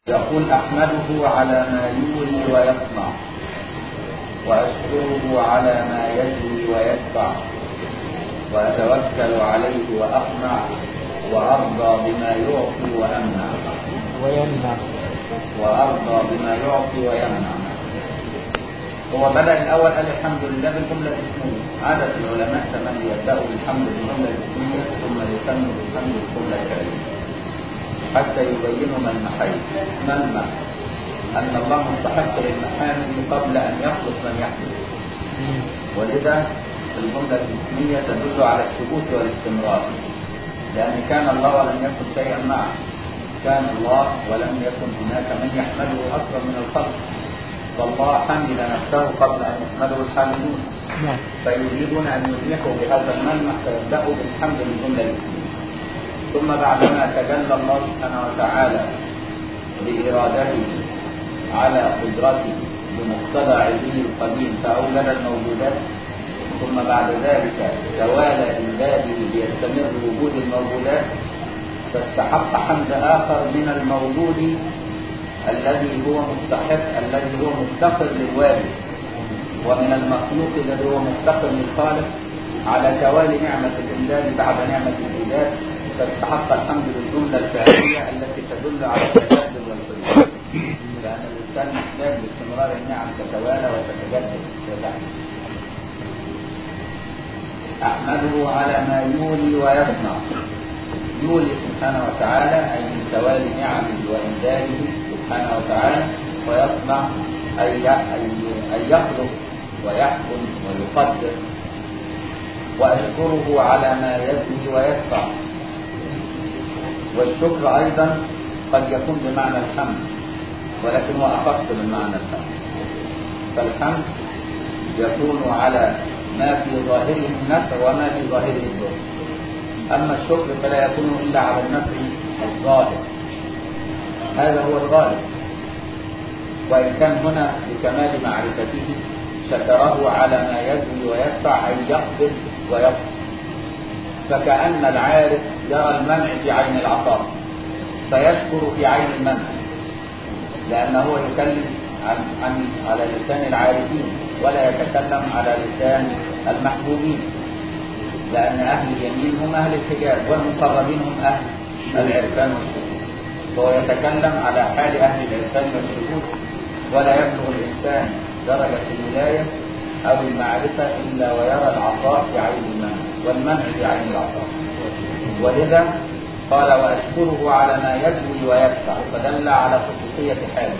يقول أحمده على ما يولي ويصنع وأشكره على ما يجري ويدفع وأتوكل عليه وأقنع وأرضى بما يعطي وأمنع ويمنع وأرضى بما يعطي ويمنع هو بدأ الأول قال الحمد لله بالجملة الاسمية عادة العلماء كمان يبدأوا بالحمد بالجملة الاسمية ثم يكملوا بالحمد الجملة الكريمة حتى يبينوا ما المحايد ما المح أن الله مستحق للمحامد قبل أن يخلق من يحمد ولذا الجملة الاسمية تدل على الثبوت والاستمرار لأن كان الله ولم يكن شيئا معه كان الله ولم يكن هناك من يحمده أكثر من الخلق فالله حمد نفسه قبل أن يحمده الحامدون نعم فيريدون أن يلمحوا بهذا الملمح فيبدأوا بالحمد للجملة الاسمية ثم بعدما تجلى الله سبحانه وتعالى بإرادته على قدرته بمقتضى علمه القديم فأولد الموجودات ثم بعد ذلك توالى إمداده ليستمر وجود الموجودات فاستحق حمد آخر من الموجود الذي هو مستحق الذي هو مفتقر للوالد ومن المخلوق الذي هو مفتقر للخالق على توالي نعمة الإمداد بعد نعمة الإيجاد فاستحق الحمد للجملة الفعلية التي تدل على التجدد والحدوث لأن الإنسان محتاج باستمرار النعم تتوالى وتتجدد وتعمل أحمده على ما يولي ويصنع يولي سبحانه وتعالى أي من توالي نعمه وإمداده سبحانه وتعالى ويصنع أي أي يخلق ويحكم ويقدر وأشكره على ما يبني ويدفع والشكر أيضا قد يكون بمعنى الحمد ولكن هو أخص من معنى الحمد فالحمد يكون على ما في ظاهره النفع وما في ظاهره الضر أما الشكر فلا يكون إلا على النفع الظاهر هذا هو الغالب وإن كان هنا بكمال معرفته شكره على ما يجري ويدفع أن يقبض ويقبض فكأن العارف يرى المنع في عين العطاء فيشكر في عين المنع لأنه يكلم عن, عن على لسان العارفين ولا يتكلم على لسان المحبوبين لأن أهل اليمين هم أهل الحجاب والمقربين هم أهل العرفان والشهود فهو يتكلم على حال أهل العرفان والشهود ولا يبلغ الإنسان درجة الولاية أو المعرفة إلا ويرى العطاء في عين المنع والمنع في عين العطاء ولذا قال وأشكره على ما يجوي ويدفع فدل على خصوصية حاله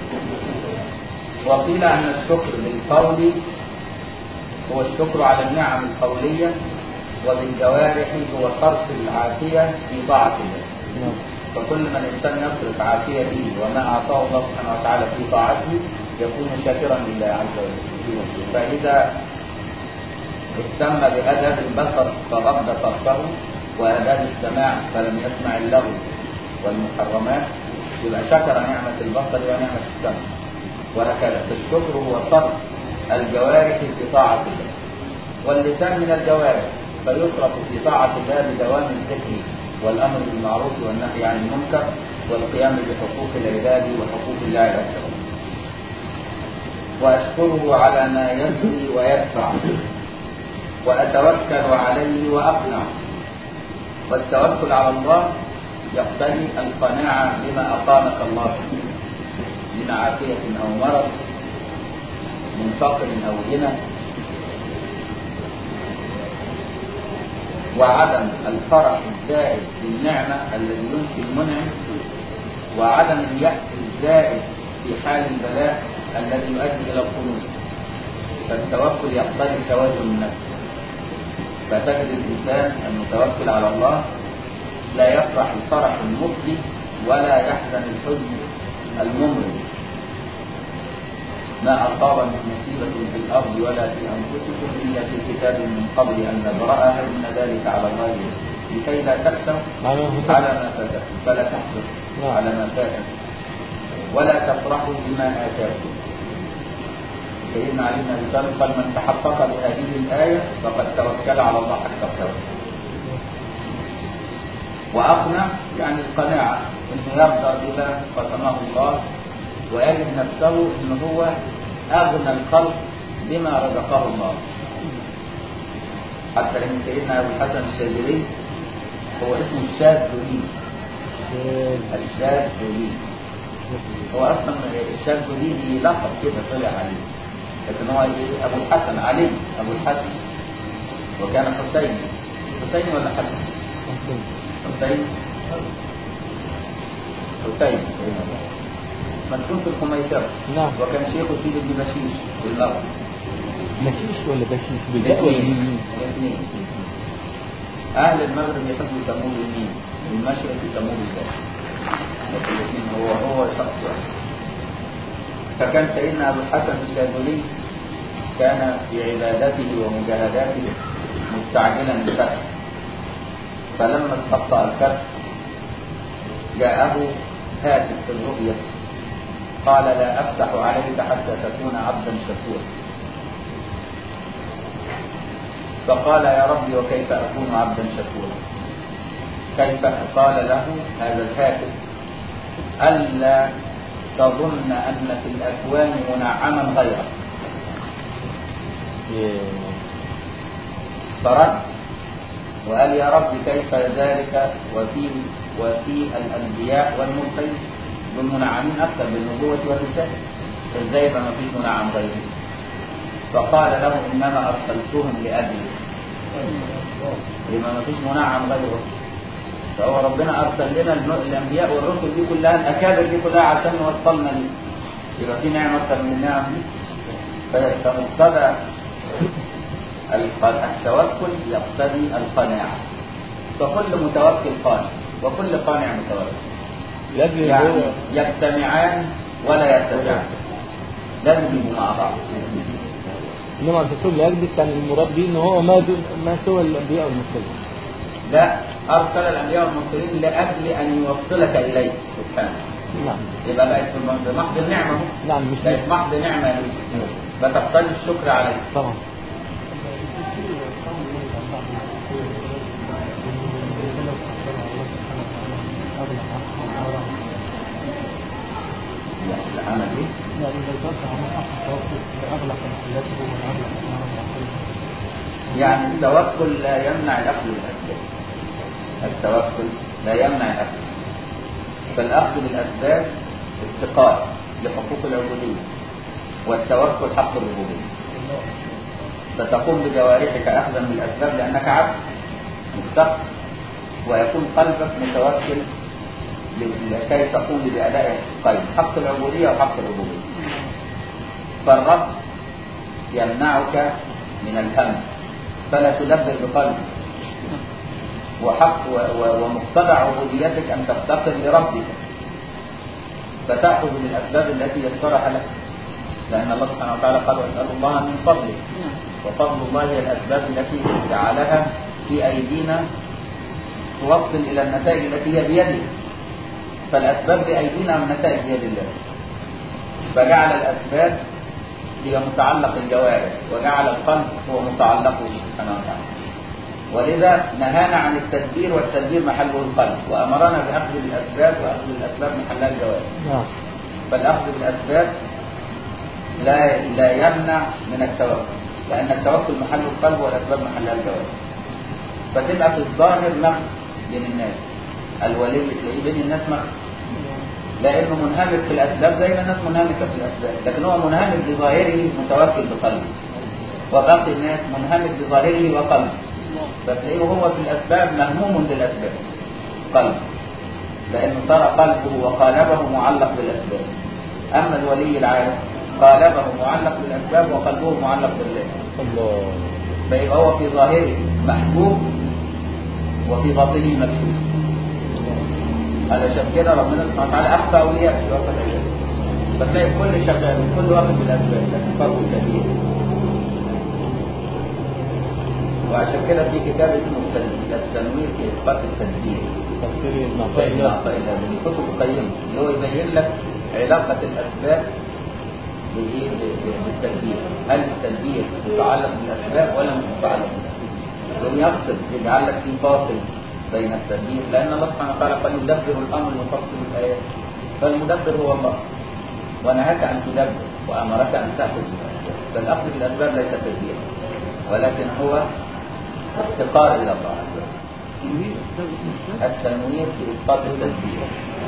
وقيل أن الشكر بالقول هو الشكر على النعم القولية وبالجوارح هو صرف العافية في طاعة الله فكل من الإنسان يصرف عافيته وما أعطاه الله سبحانه وتعالى في طاعته يكون شاكرا لله عز وجل فإذا اهتم بأدب البصر فغض طرفه وآداب السماع فلم يسمع اللغو والمحرمات يبقى شكر نعمة البصر ونعمة السمع وهكذا فالشكر هو صرف الجوارح في طاعة الله واللسان من الجوارح فيصرف في طاعة الله بدوام الذكر والأمر بالمعروف والنهي عن المنكر والقيام بحقوق العباد وحقوق الله عز وجل وأشكره على ما يجري ويدفع وأتوكل عليه وأقنع والتوكل على الله يقتضي القناعة بما أقامك الله من عافية أو مرض من فقر أو غنى وعدم الفرح الزائد بالنعمة الذي ينفي المنعم وعدم اليأس الزائد في حال البلاء الذي يؤدي إلى القنوط فالتوكل يقتضي توازن النفس فتجد الإنسان المتوكل على الله لا يفرح الفرح المفضي ولا يحزن الحزن الممرض ما أصاب من مصيبة في الأرض ولا في أنفسكم إلا في كتاب من قبل أن نبرأها إن ذلك على الله لكي لا تأسوا على ما فاتكم فلا تحزنوا على ما فاتكم ولا تفرحوا بما آتاكم سيدنا علي بن ابي طالب قال من تحقق بهذه الايه فقد توكل على الله حق التوكل وأقنع يعني القناعة إنه يرضى بما قسمه الله ويجد نفسه إن هو أغنى الخلق بما رزقه الله حتى إن سيدنا أبو الحسن الشاذلي هو اسمه الشاذلي الشاذلي هو أصلا الشاذلي دي لقب كده طلع عليه لكن هو إيه أبو الحسن علي أبو الحسن وكان حسين حسين ولا حسن؟ حسين حسين مدفون في الخميسرة نعم وكان شيخه سيد بن بشيش بالمغرب مشيش ولا بشيش بالباء ولا الاثنين بالميم؟ الاثنين أهل المغرب يحبوا يسموه بالميم المشرق يسموه بالباء لكن الاثنين هو هو شخص واحد فكان سيدنا أبو الحسن الشاذلي كان في عبادته ومجاهداته مستعجلا بالفتح فلما استبطأ الفتح جاءه هاتف في الرؤية قال لا أفتح عليك حتى تكون عبدا شكورا فقال يا ربي وكيف أكون عبدا شكورا كيف قال له هذا الهاتف ألا تظن أن في الأكوان منعما غيرك فرد وقال يا رب كيف ذلك وفي وفي الأنبياء والمرسلين بالمنعمين أكثر بالنبوة والرسالة ازاي يبقى ما فيش منعم غيره فقال له إنما أرسلتهم لأجلك لما ما فيش منعم غيره فهو ربنا أرسل لنا الم- الأنبياء والرسل دي كلها الأكابر دي كلها عشان يوصلنا ليه يبقى في نعمة أكثر من النعم دي ف- فمقتضى الق- التوكل يقتضي القناعة فكل متوكل قانع وكل قانع متوكل لأجل يعني هو يجتمعان ولا يرتفعان لازم يبقوا مع بعض إنما الرسول لأجل كان المراد به إن هو ما دون ما سوى الأنبياء والمرسلين لا أرسل الأنبياء والمرسلين لأجل أن يوصلك إليه سبحانه نعم يبقى بقت في محض النعمة أهو. نعم مش بقت محض نعمة ليه فتقتضي الشكر عليه طبعا يعني العمل دي يعني التوكل لا يمنع الأخذ بالأسباب التوكل لا يمنع الأخذ فالأخذ بالأسباب استقال لحقوق العبودية والتوكل حق الربوبية فتقوم بجوارحك أخذا بالأسباب لأنك عبد مستقل ويكون قلبك متوكل لكي تقوم بأداء القلب حق العبودية وحق الربوبية فالرب يمنعك من الهم فلا تدبر بقلبك وحق و- و- ومقتضى عبوديتك أن تفتقر لربك فتأخذ بالأسباب التي يسرها لك لأن الله سبحانه وتعالى قال واسأل الله من فضله وفضل الله هي الأسباب التي جعلها في أيدينا توصل إلى النتائج التي هي بيده فالأسباب بأيدينا والنتائج بيد الله فجعل الأسباب هي متعلق الجوارح وجعل القلب هو متعلقه سبحانه وتعالى ولذا نهانا عن التدبير والتدبير محله القلب وأمرنا بأخذ الأسباب وأخذ الأسباب محلها الجوارح نعم فالأخذ بالأسباب لا لا يمنع من التوكل لأن التوكل محل القلب والأسباب محلها الجوارح فتبقى في الظاهر مخ بين الناس الولي تلاقيه بين الناس مخ لأنه منهمك في الأسباب زي ما الناس منهمكة في الأسباب لكن هو منهمك بظاهره متوكل بقلبه وباقي الناس منهمك بظاهره وقلبه فتلاقيه هو في الأسباب مهموم بالأسباب قلب لأنه صار قلبه وقالبه معلق بالأسباب أما الولي العارف قالبه معلق بالأسباب وقلبه معلق بالله الله فيبقى هو في ظاهره محبوب وفي باطنه مكشوف علشان كده ربنا سبحانه وتعالى أخفى أولياء في وقت العباد فتلاقي كل شغال وكل واخد بالأسباب لكن فرق كبير وعشان كده في كتاب اسمه التنوير التنوير في إثبات التدبير تفسير فإن المعطيات أعطى إلى من كتب القيمة اللي هو يبين لك علاقة الأسباب بإيه ب- ب- بالتدبير هل التدبير متعلق بالأسباب ولا مش متعلق بالأسباب يقوم يفصل يجعل لك في فاصل بين التدبير لأن الله سبحانه وتعالى قال يدبر الأمر ويفصل الآيات فالمدبر هو الله ونهاك أن تدبر وأمرك أن تأخذ بالأسباب فالأخذ بالأسباب ليس تدبير ولكن هو افتقار إلى الله عز وجل التنوير في إسقاط التدبير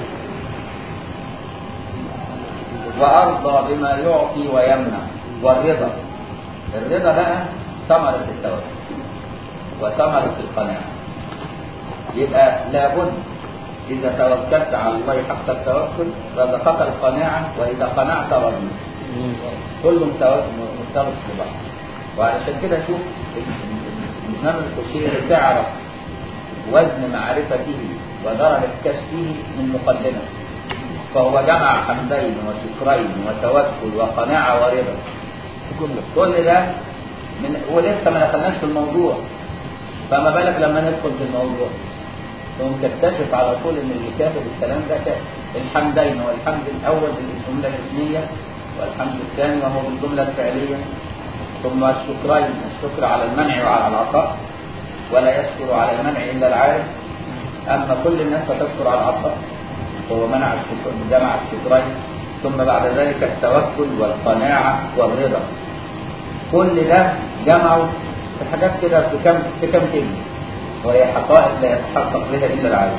وأرضى بما يعطي ويمنع والرضا الرضا بقى ثمرة التوكل وثمرة القناعة يبقى لابد إذا توكلت على الله حق التوكل رزقك القناعة وإذا قنعت رضيت كله مرتبط ببعض وعلشان كده شوف الإمام الكشيري تعرف وزن معرفته ودرجة كشفه من مقدمة فهو جمع حمدين وشكرين وتوكل وقناعة ورضا كل ده من ولسه ما دخلناش في الموضوع فما بالك لما ندخل في الموضوع ثم تكتشف على طول ان اللي كاتب الكلام ده كاتب الحمدين والحمد الاول بالجمله الاسميه والحمد الثاني وهو بالجمله الفعليه ثم الشكرين الشكر على المنع وعلى العطاء ولا يشكر على المنع الا العارف اما كل الناس فتشكر على العطاء وهو منع الشكر جمع الشكرين ثم بعد ذلك التوكل والقناعه والرضا كل ده جمعوا في حاجات كده في كم في كم كلمه وهي حقائق لا يتحقق بها الا العالم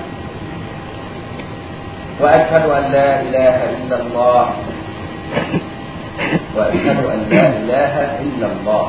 واشهد ان لا اله الا الله واشهد ان لا اله الا الله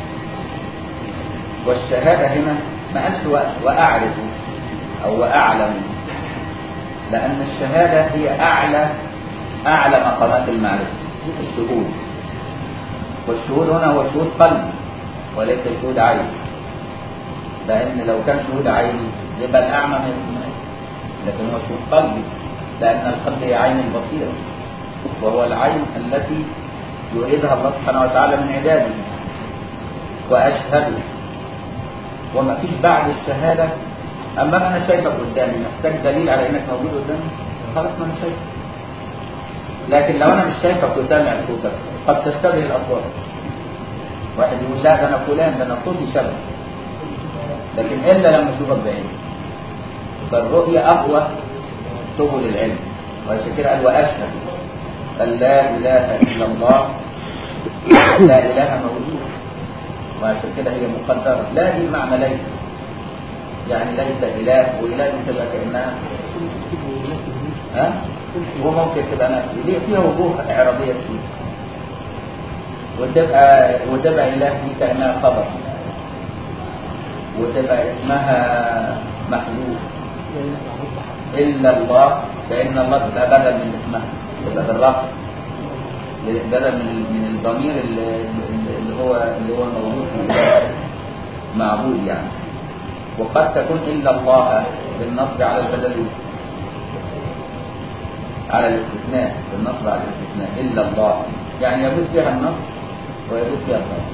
والشهاده هنا ما قالش واعرف او واعلم لان الشهاده هي اعلى اعلى مقامات المعرفه الشهود والشهود هنا هو شهود قلب وليس شهود عين لأن لو كان شهود عيني يبقى الأعمى من لكن هو شهود قلبي لأن القلب هي عين البصيرة وهو العين التي يريدها الله سبحانه وتعالى من عباده وأشهد وما فيش بعد الشهادة أما أنا شايفك قدامي محتاج دليل على إنك موجود قدامي خلاص ما أنا شايفك لكن لو أنا مش شايفك وسامع صوتك قد تشتبه الأصوات واحد يقول لا ده أنا فلان ده أنا صوتي شبه لكن إلا لما أشوفك بعيد فالرؤية أقوى سبل العلم وعشان كده قال وأشهد أن لا إله إلا الله لا إله موجود وعشان كده هي مقدرة لا دي معنى ليس يعني ليس إله وإله تبقى كأنها ها وممكن تبقى نفسي دي فيها وجوه إعرابية كتير وتبقى وتبقى إله دي كأنها خبر وتبقى اسمها محلول إلا الله فإن الله تبقى بدل من اسمها تبقى بالرفع بدل من من الضمير اللي, اللي هو اللي هو موجود في معبود يعني وقد تكون إلا الله بالنصب على البدل على الاستثناء بالنصب على الاستثناء إلا الله يعني يجوز فيها النصب ويجوز فيها النصب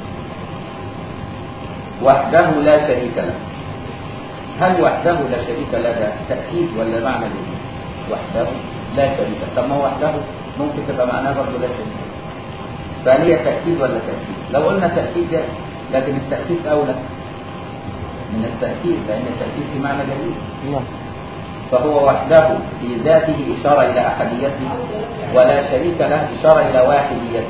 وحده لا شريك له هل وحده لا شريك له ده تأكيد ولا معنى جديد وحده لا شريك له طب ما هو وحده ممكن تبقى معناه برضه لا شريك له فهل هي تأكيد ولا تأكيد لو قلنا تأكيد ده لكن التأكيد أولى من التأكيد لأن التأكيد في معنى جديد فهو وحده في ذاته إشارة إلى أحديته ولا شريك له إشارة إلى واحديته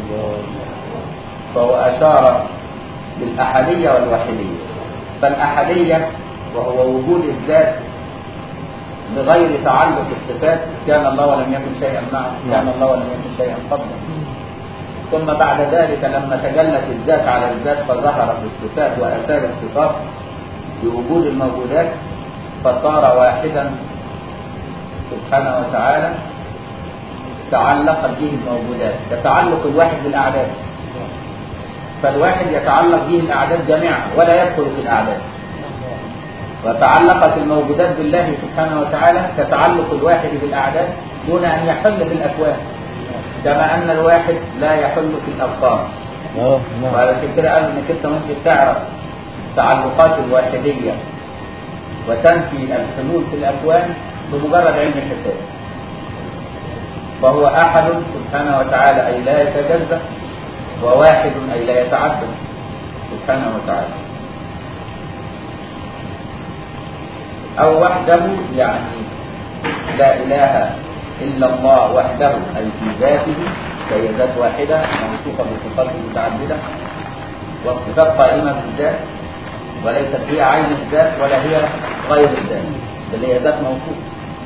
فهو أشار بالأحدية والوحدية فالأحدية وهو وجود الذات بغير تعلق الصفات كان الله ولم يكن شيئا معه كان الله ولم يكن شيئا قبله ثم بعد ذلك لما تجلت الذات على الذات فظهرت الصفات وآثار الصفات بوجود الموجودات فصار واحدا سبحانه وتعالى تعلقت به الموجودات كتعلق الواحد بالأعداد فالواحد يتعلق به الأعداد جميعا ولا يدخل في الأعداد وتعلقت الموجودات بالله سبحانه وتعالى كتعلق الواحد بالأعداد دون أن يحل في الأكوان كما أن الواحد لا يحل في الأبطال وعلى كده قال إنك أنت ممكن تعرف تعلقات الواحدية وتنفي الحلول في الأكوان بمجرد علم الحساب فهو أحد سبحانه وتعالى أي لا يتجزأ وواحد أي لا يتعدد سبحانه وتعالى أو وحده يعني لا إله إلا الله وحده أي في ذاته فهي ذات واحدة موصوفة بصفات متعددة والصفات قائمة بالذات وليست هي عين الذات ولا هي غير الذات بل هي ذات موصوفة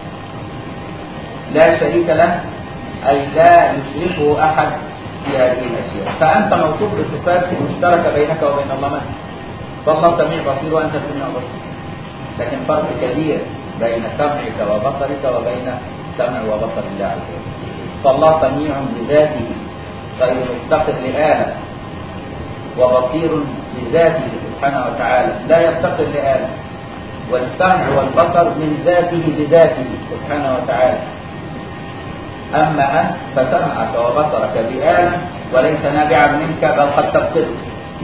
لا شريك له أي لا يشركه أحد في هذه الأشياء فأنت موصوف بصفات مشتركة بينك وبين الله مثلا فالله سميع بصير وأنت سميع بصير لكن فرق كبير بين سمعك وبصرك وبين سمع وبصر الله عز وجل فالله سميع بذاته غير مفتقر لآلة وبصير بذاته سبحانه وتعالى لا يفتقر لآلة والسمع والبصر من ذاته بذاته سبحانه وتعالى أما أنت فسمعك وبصرك بآلة وليس نابعا منك بل قد تفقده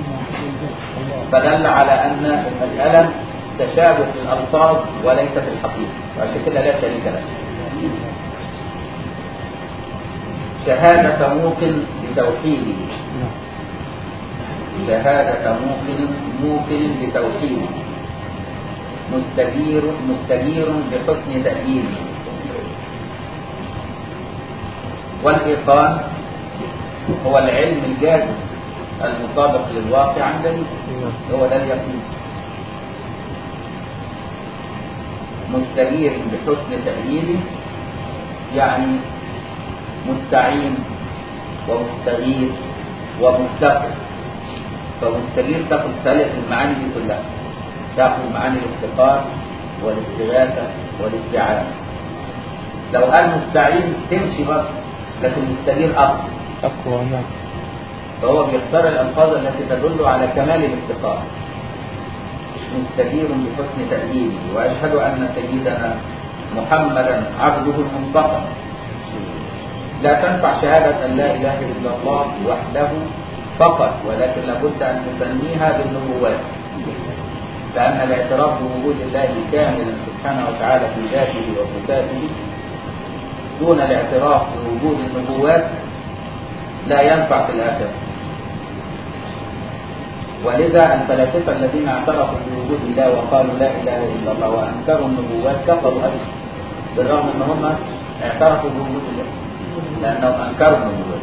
فدل على أن المسألة تشابه في الألفاظ وليس في الحقيقة وعشان كده لا شريك له شهادة موقن بتوحيده شهادة موقن موقن بتوحيده مستجير مستجير بحسن تأييده والإيقان هو العلم الجازم المطابق للواقع عن دليل هو ده اليقين مستجير بحسن تأييده يعني مستعين ومستغيث ومفتقر فمستجير تاخذ ثلاث المعاني دي كلها تاخذ معاني الافتقار والاستغاثة والاستعانة لو قال مستعين تمشي برضه لكن مستجير أقوى أقوى نعم فهو بيختار الألفاظ التي تدل على كمال الافتقار مستجير بحسن تأديبه وأشهد أن سيدنا محمدا عبده المنتقم لا تنفع شهادة أن لا إله إلا الله وحده فقط ولكن لابد أن تسميها بالنبوات لأن الاعتراف بوجود الله كاملا سبحانه وتعالى في ذاته وصفاته دون الاعتراف بوجود النبوات لا ينفع في الآخرة ولذا الفلاسفة الذين اعترفوا بوجود الله وقالوا لا إله إلا الله وأنكروا النبوات كفروا أبدا بالرغم أن هم اعترفوا بوجود الله لأنهم أنكروا النبوات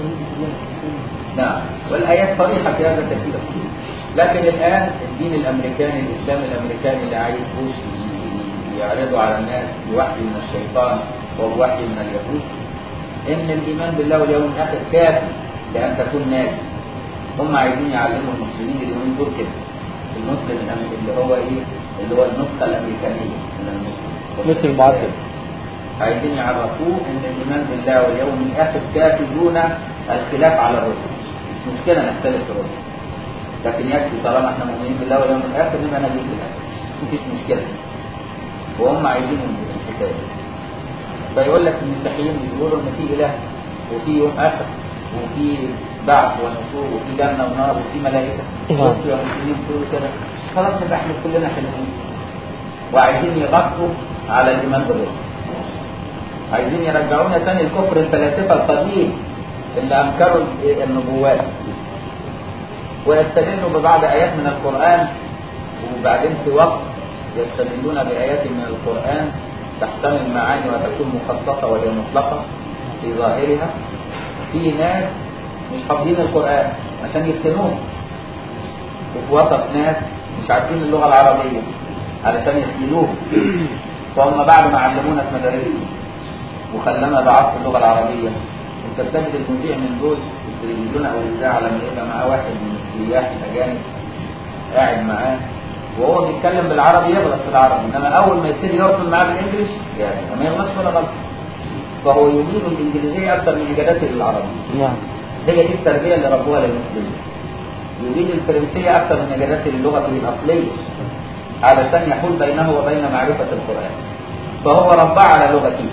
نعم والآيات صريحة في هذا كثيرا لكن الآن الدين الأمريكاني الإسلام الأمريكاني اللي عايز بوش يعرضه على الناس بوحي من الشيطان وبوحي من اليهود إن الإيمان بالله واليوم الآخر كافي لأن تكون ناجي هم عايزين يعلموا المسلمين اليومين دول كده المسلم الأمريكي اللي هو إيه اللي هو النسخة الأمريكانية من المسلم مثل المعسل عايزين يعرفوه ان الايمان بالله واليوم الاخر كافي دون الخلاف على الرسل مش مشكله نختلف في الرسل لكن يكفي طالما احنا مؤمنين بالله واليوم الاخر نبقى نبي بالله مفيش مشكله وهم عايزين الحكايه دي فيقول لك المسيحيين بيقولوا ان في اله وفي يوم اخر وفي بعث ونشور وفي جنه ونار وفي ملائكه نعم. بصوا يا مسلمين بتقولوا كده خلاص يبقى احنا كلنا حلوين وعايزين يغطوا على الايمان بالرسل عايزين يرجعونا تاني الكفر الفلاسفه القديم اللي انكروا النبوات ويستدلوا ببعض ايات من القران وبعدين في وقت يستدلون بايات من القران تحتمل معاني وتكون مخصصه وهي مطلقه في ظاهرها في ناس مش حافظين القران عشان يفتنوه وفي وسط ناس مش عارفين اللغه العربيه علشان يفتنوه فهم بعد ما علمونا في مدارسهم وخلانا ضعاف في اللغه العربيه انت بتجد المذيع من دول في التلفزيون او الاذاعه لما يبقى معاه واحد من السياح الاجانب قاعد معاه وهو بيتكلم بالعربي يغلط في العربي انما اول ما يبتدي يرسل معاه بالانجلش يعني ما يغلطش ولا غلط فهو يجيد الانجليزيه اكثر من اجادته للعربي نعم هي دي التربيه اللي ربوها للمسلمين يريد الفرنسيه اكثر من اجادته للغه الاصليه علشان يحول بينه وبين معرفه القران فهو ربى على لغته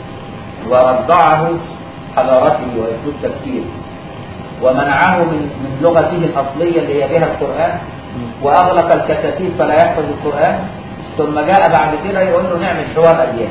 ورضعه حضارته واسلوب تفكيره ومنعه من من لغته الاصليه اللي هي بها القران واغلق الكتاتيب فلا يحفظ القران ثم جاء بعد كده يقول له نعمل حوار اديان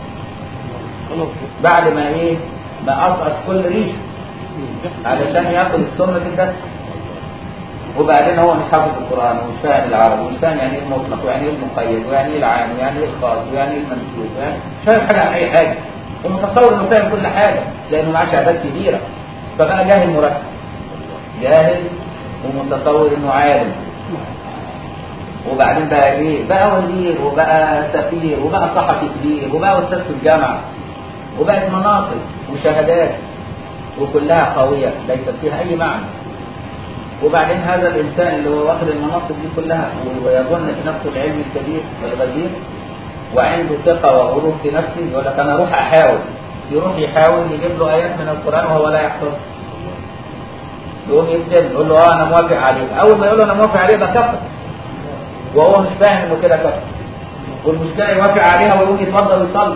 خلاص بعد ما ايه ما اسقط كل ريش علشان ياخد السم في الدم وبعدين هو مش حافظ القرآن ومش فاهم العربي ومش فاهم يعني ايه المطلق ويعني ايه المقيد ويعني ايه العام ويعني ايه الخاص ويعني ايه المنسوب يعني مش فاهم حاجة عن أي حاجة ومتصور إنه فاهم كل حاجة لأنه معاه شهادات كبيرة فبقى جاهل مركب جاهل ومتصور إنه عالم وبعدين بقى ايه بقى وزير وبقى سفير وبقى صحفي كبير وبقى استاذ في الجامعه وبقت مناصب وشهادات وكلها قويه ليست فيها اي معنى وبعدين هذا الانسان اللي هو واخد المناصب دي كلها ويظن في نفسه العلم الكبير والغزير وعنده ثقه وغرور في نفسه يقول لك انا اروح احاول يروح يحاول يجيب له ايات من القران وهو لا يحفظ يقوم يكتب يقول له اه انا موافق عليه اول ما يقول له انا موافق عليه يبقى كفر وهو مش فاهم انه كده كفر والمشكله يوافق عليها ويقوم يتفضل ويصلي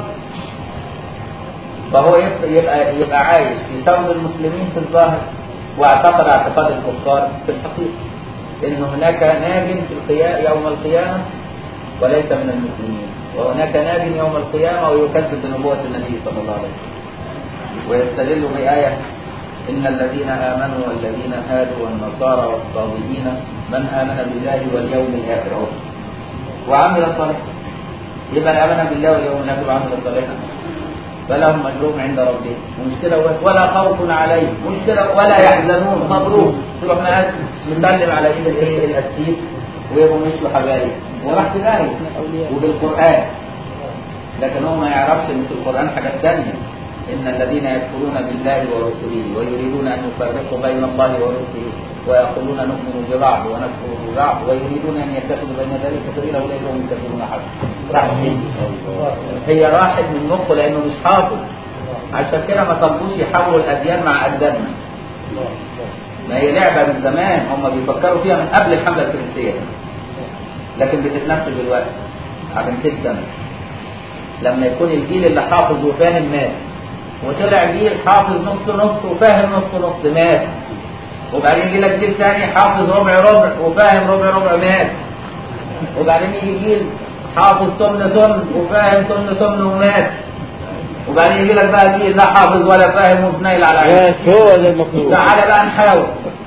فهو يبقى يبقى عايش في ثوب المسلمين في الظاهر واعتقد اعتقاد الكفار في الحقيقه ان هناك ناج في القيامه يوم القيامه وليس من المسلمين وهناك ناج يوم القيامه ويكذب بنبوه النبي صلى الله عليه وسلم ويستدل بآية إن الذين آمنوا والذين هادوا والنصارى والصابئين من آمن بالله واليوم الآخر أهو. وعمل صالحا يبقى آمن بالله واليوم الآخر وعمل صالحا فلهم أجرهم عند ربهم ومش كده وبس ولا خوف عليهم مش كده ولا يحزنون مبروك تروح ناس مسلم على ايد الايه الاسيس ويبقوا مشوا حبايب وراح في داهيه وبالقران لكن هو ما يعرفش ان في القران حاجات ثانيه ان الذين يكفرون بالله ورسله ويريدون ان يفرقوا بين الله ورسله ويقولون نؤمن ببعض ونكفر ببعض ويريدون ان يتخذوا بين ذلك سبيلا اولئك هم الكافرون حقا راح هي راحت من مخه لانه مش حافظ عشان كده ما طلبوش يحولوا الاديان مع اجدادنا ما هي لعبه من زمان هم بيفكروا فيها من قبل الحمله الفرنسيه لكن بتتنفذ دلوقتي عشان كده لما يكون الجيل اللي حافظ وفاهم مات وطلع جيل حافظ نص نص وفاهم نص نص مات وبعدين يجي لك جيل ثاني حافظ ربع ربع وفاهم ربع ربع مات وبعدين يجي جيل حافظ ثمن ثمن وفاهم ثمن ثمن ومات وبعدين يجي لك بقى جيل لا حافظ ولا فاهم وبنايل على عينه بس هو ده المطلوب تعالى بقى نحاول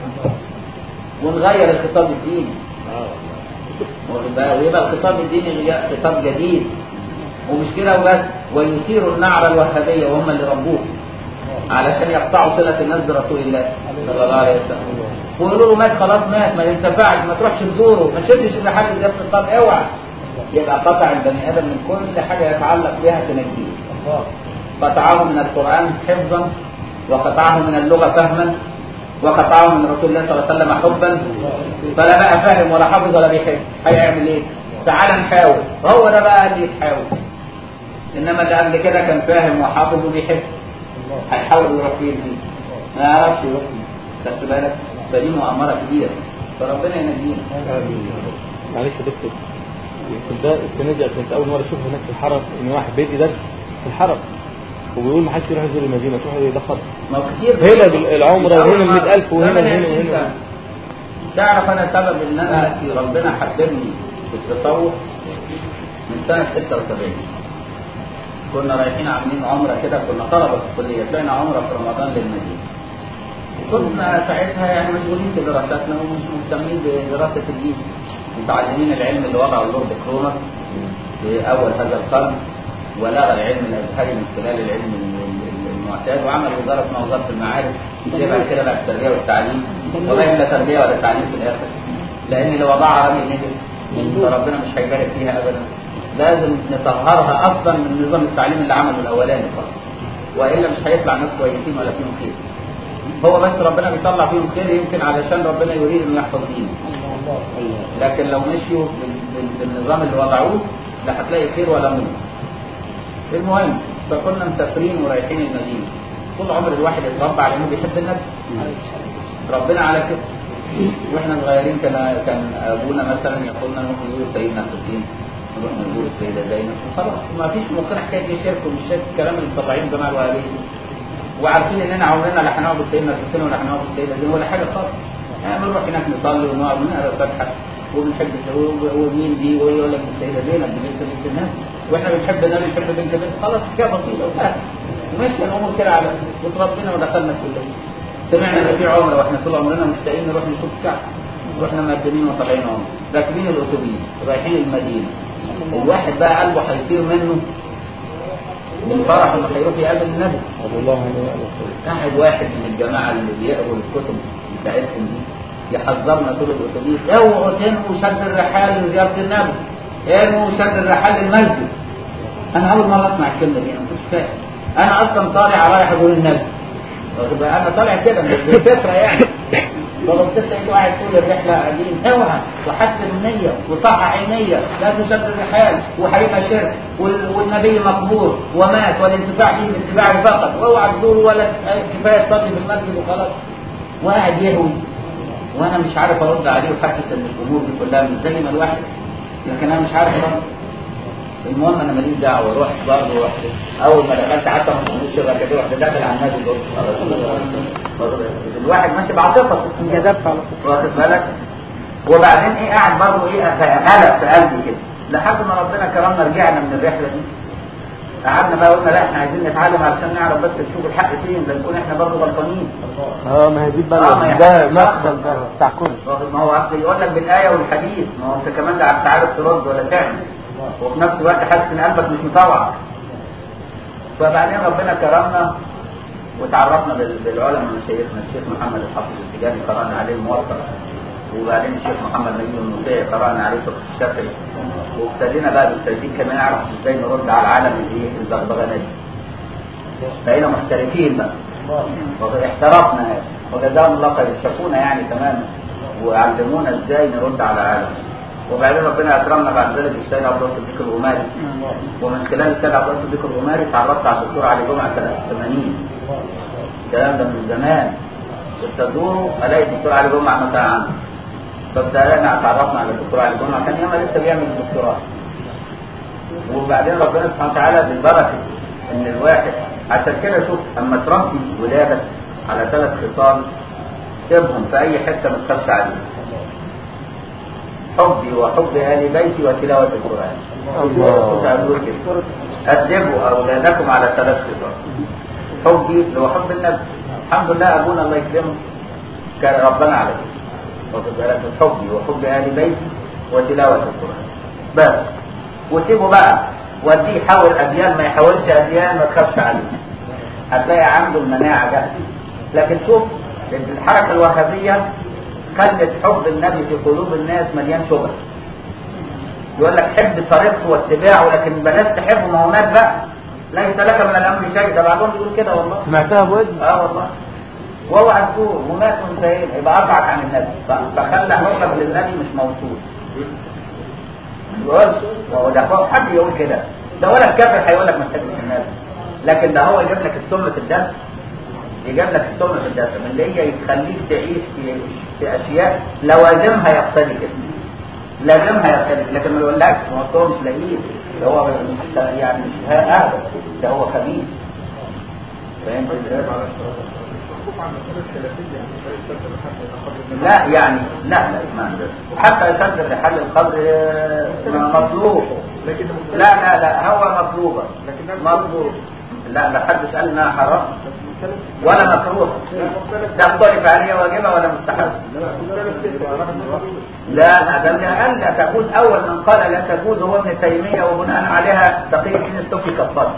ونغير الخطاب الديني واخد بالك؟ ويبقى الخطاب الديني غيا- خطاب جديد ومش كده وبس ويثير النعرة الوهابية وهم اللي ربوه علشان يقطعوا صلة الناس برسول الله صلى الله عليه وسلم ويقولوا له مات خلاص مات ما ينتفعش ما تروحش تزوره ما تشدش لحد ده الخطاب اوعى يبقى قطع البني ادم من كل حاجة يتعلق بها تنجيه قطعه من القرآن حفظا وقطعه من اللغة فهما وقطعه من رسول الله صلى الله عليه وسلم حبا فلا بقى فاهم ولا حافظ ولا بيحب هيعمل ايه؟ تعال نحاول هو ده بقى اللي يتحاول انما اللي قبل كده كان فاهم وحافظ وبيحب هيحاول يروح فين دي ما يعرفش يروح فين خدت بالك فدي مؤامره كبيره فربنا ينجينا معلش يا دكتور يمكن ده السنه دي كنت اول مره اشوف هناك في الحرم ان واحد بيدي درس في الحرم وبيقول ما حدش يروح يزور المدينه تروح ده خطر ما هو كتير هنا بال- العمره وهنا ال 100000 وهنا زمن وهنا العشرين وهنا سنة. تعرف انا سبب ان انا ربنا حببني في التصوف من سنه 76 كنا رايحين عاملين عمره كده كنا طلبه في الكليه طلعنا عمره في رمضان للمدينه كنا ساعتها يعني مشغولين بدراستنا ومش مهتمين بدراسه الدين متعلمين العلم اللي وضعه اللورد كرونر في اول هذا القرن ولغى العلم الازهري من خلال العلم ال- ال- المعتاد وعمل وزاره اسمها وزاره المعارف اللي بعد كده بقت التربيه والتعليم وبقت لا تربيه ولا تعليم في الاخر لان اللي وضعها راجل نجم فربنا مش هيبارك فيها ابدا لازم نطهرها اصلا من نظام التعليم اللي عمله الاولاني خالص والا مش هيطلع ناس كويسين ولا فيهم خير هو بس ربنا بيطلع فيهم خير يمكن علشان ربنا يريد انه يحفظ دينه لكن لو مشيوا بال- بال- بالنظام اللي وضعوه لا هتلاقي خير ولا نور المهم فكنا مسافرين ورايحين المدينه طول عمر الواحد اتربى على انه بيحب النبي ربنا على كده واحنا صغيرين كان كان ابونا مثلا يقول لنا نروح نزور سيدنا حسين نروح نزور السيده زينب وخلاص ما فيش ممكن حكايه دي شرك ومش شرك الكلام اللي مطلعين جماعه الوهابيه وعارفين اننا عمرنا لا هنقعد سيدنا الحسين ولا هنقعد السيده زينب ولا حاجه خالص يعني بنروح هناك نصلي ونقعد ونقرا الفاتحه وبنحب ومين دي ويقول لك السيده زينب دي بنت بنت الناس واحنا بنحب ده بنحب بنت بنت خلاص حكايه بسيطه وسهله ومشي الامور كده على وتربينا ودخلنا الكليه سمعنا ان في عمره واحنا طول عمرنا مشتاقين نروح نشوف الكعبه واحنا مقدمين وطالعين اهو راكبين الاتوبيس رايحين المدينه الواحد بقى قلبه هيطير منه من فرح انه هيروح يقابل النبي رضي الله عنه وعلى قاعد واحد من الجماعه اللي بيقروا الكتب بتاعتهم دي يحذرنا طول الاتوبيس اوعوا تنقوا شد الرحال لزياره النبي انقوا شد الرحال للمسجد انا اول مره اسمع الكلمه دي انا ما كنتش فاهم انا اصلا طالع رايح ازور النبي واخد بالك؟ انا طالع كده مش بالفطره يعني فبصيت لقيت واحد طول الرحله قاعدين اوعى وحسن النيه وصح عينيه لا تشد الرحال وهيبقى شرك وال- والنبي مقبور ومات والانتفاع به باتباعه فقط واوعى تزور ولا كفايه تصلي في المسجد وخلاص وقاعد يهوي وانا مش عارف ارد عليه وحاسس ان الامور دي كلها مش زي ما الواحد لكن انا مش عارف ارد المهم انا ماليش دعوه رحت برضه رحت اول ما دخلت حتى ما كنتش شبكه دي رحت داخل على النبي قلت الواحد ماشي بعاطفته انجذبت على طول واخد بالك وبعدين ايه قاعد برضه ايه قلق في قلبي كده لحد ما ربنا كرمنا رجعنا من الرحله دي قعدنا بقى قلنا لا احنا عايزين نتعلم علشان نعرف بس نشوف الحق فين لا نكون احنا برضه غلطانين اه ما هي دي آه، ما بقى هي ده حاجة مدخل ده بتاع كل واخد ما هو اصل يقول لك بالايه والحديث ما هو انت كمان ده انت عارف ترد ولا تعمل وفي نفس الوقت حاسس ان قلبك مش مطوع فبعدين ربنا كرمنا وتعرفنا بال- بالعلماء مشايخنا الشيخ محمد الحافظ التجاري قرانا عليه الموفق وبعدين الشيخ محمد نجيب المطيع قرانا عليه فقه الشافعي وابتدينا بقى بالتدريج كمان نعرف ازاي نرد على العالم اللي ايه البغبغانات بقينا محترفين بقى واحترفنا هذا وجزاهم الله خير شافونا يعني تماما وعلمونا ازاي نرد على العالم وبعدين ربنا اكرمنا بعد ذلك السيد عبد الله الصديق الغماري ومن خلال السيد عبد الله الصديق الغماري تعرفت على الدكتور علي جمعه سنه 80 الكلام ده من زمان كنت ازوره الاقي الدكتور علي جمعه مثلا عنده فابتدأنا تعرفنا على الدكتور علي جمعه كان ياما لسه بيعمل الدكتوراه وبعدين ربنا سبحانه وتعالى بالبركه ان الواحد عشان كده شوف اما تربي ولادك على ثلاث خصال سيبهم في اي حته ما تخافش عليهم حبي وحب ال بيتي وتلاوه القران الله. تعملوا كده ادبوا اولادكم على ثلاث خصال حبي اللي هو حب النبي الحمد لله ابونا الله يكرمه كان ربنا على كده واخد بالك من حبي وحب ال بيتي وتلاوه القران بس وسيبه بقى وديه يحاول اديان ما يحاولش اديان ما تخافش عليه هتلاقي عنده المناعه ده لكن شوف الحركه الوهابيه خلت حب النبي في قلوب الناس مليان شبه يقول لك حب طريقته واتباعه لكن بلاش تحبه ما هو مات بقى ليس لك من الامر شيء ده بعضهم بيقول كده والله سمعتها بودن اه والله واوعى تقول ومات وانتهينا يبقى ارفعك عن النبي ف- فخلى حبك للنبي مش موصول يقولش هو ده هو حد يقول كده ده ولا الكافر هيقول لك ما تحبش النبي لكن ده هو يجيب لك السم في الدم يجيب لك السم في الدم اللي هي يخليك تعيش في في اشياء لوازمها يقتضي كده لازمها يقتضي لكن ما يقولكش ما هو هو مش لئيم ده هو مش يعني مش اهبل ده هو خبيث فهمت ازاي؟ لا يعني لا لا ما عندنا. حتى يصدر لحل القبر آه، مطلوب لا لا لا هو مطلوبة مطلوب لا لا حد قال انها حرام ولا مكروه تختلف عليها واجبة ولا مستحب لا ده اللي قال لا تجوز اول من قال لا تجوز هو ابن تيمية وبناء عليها تقي الدين السفلي كفر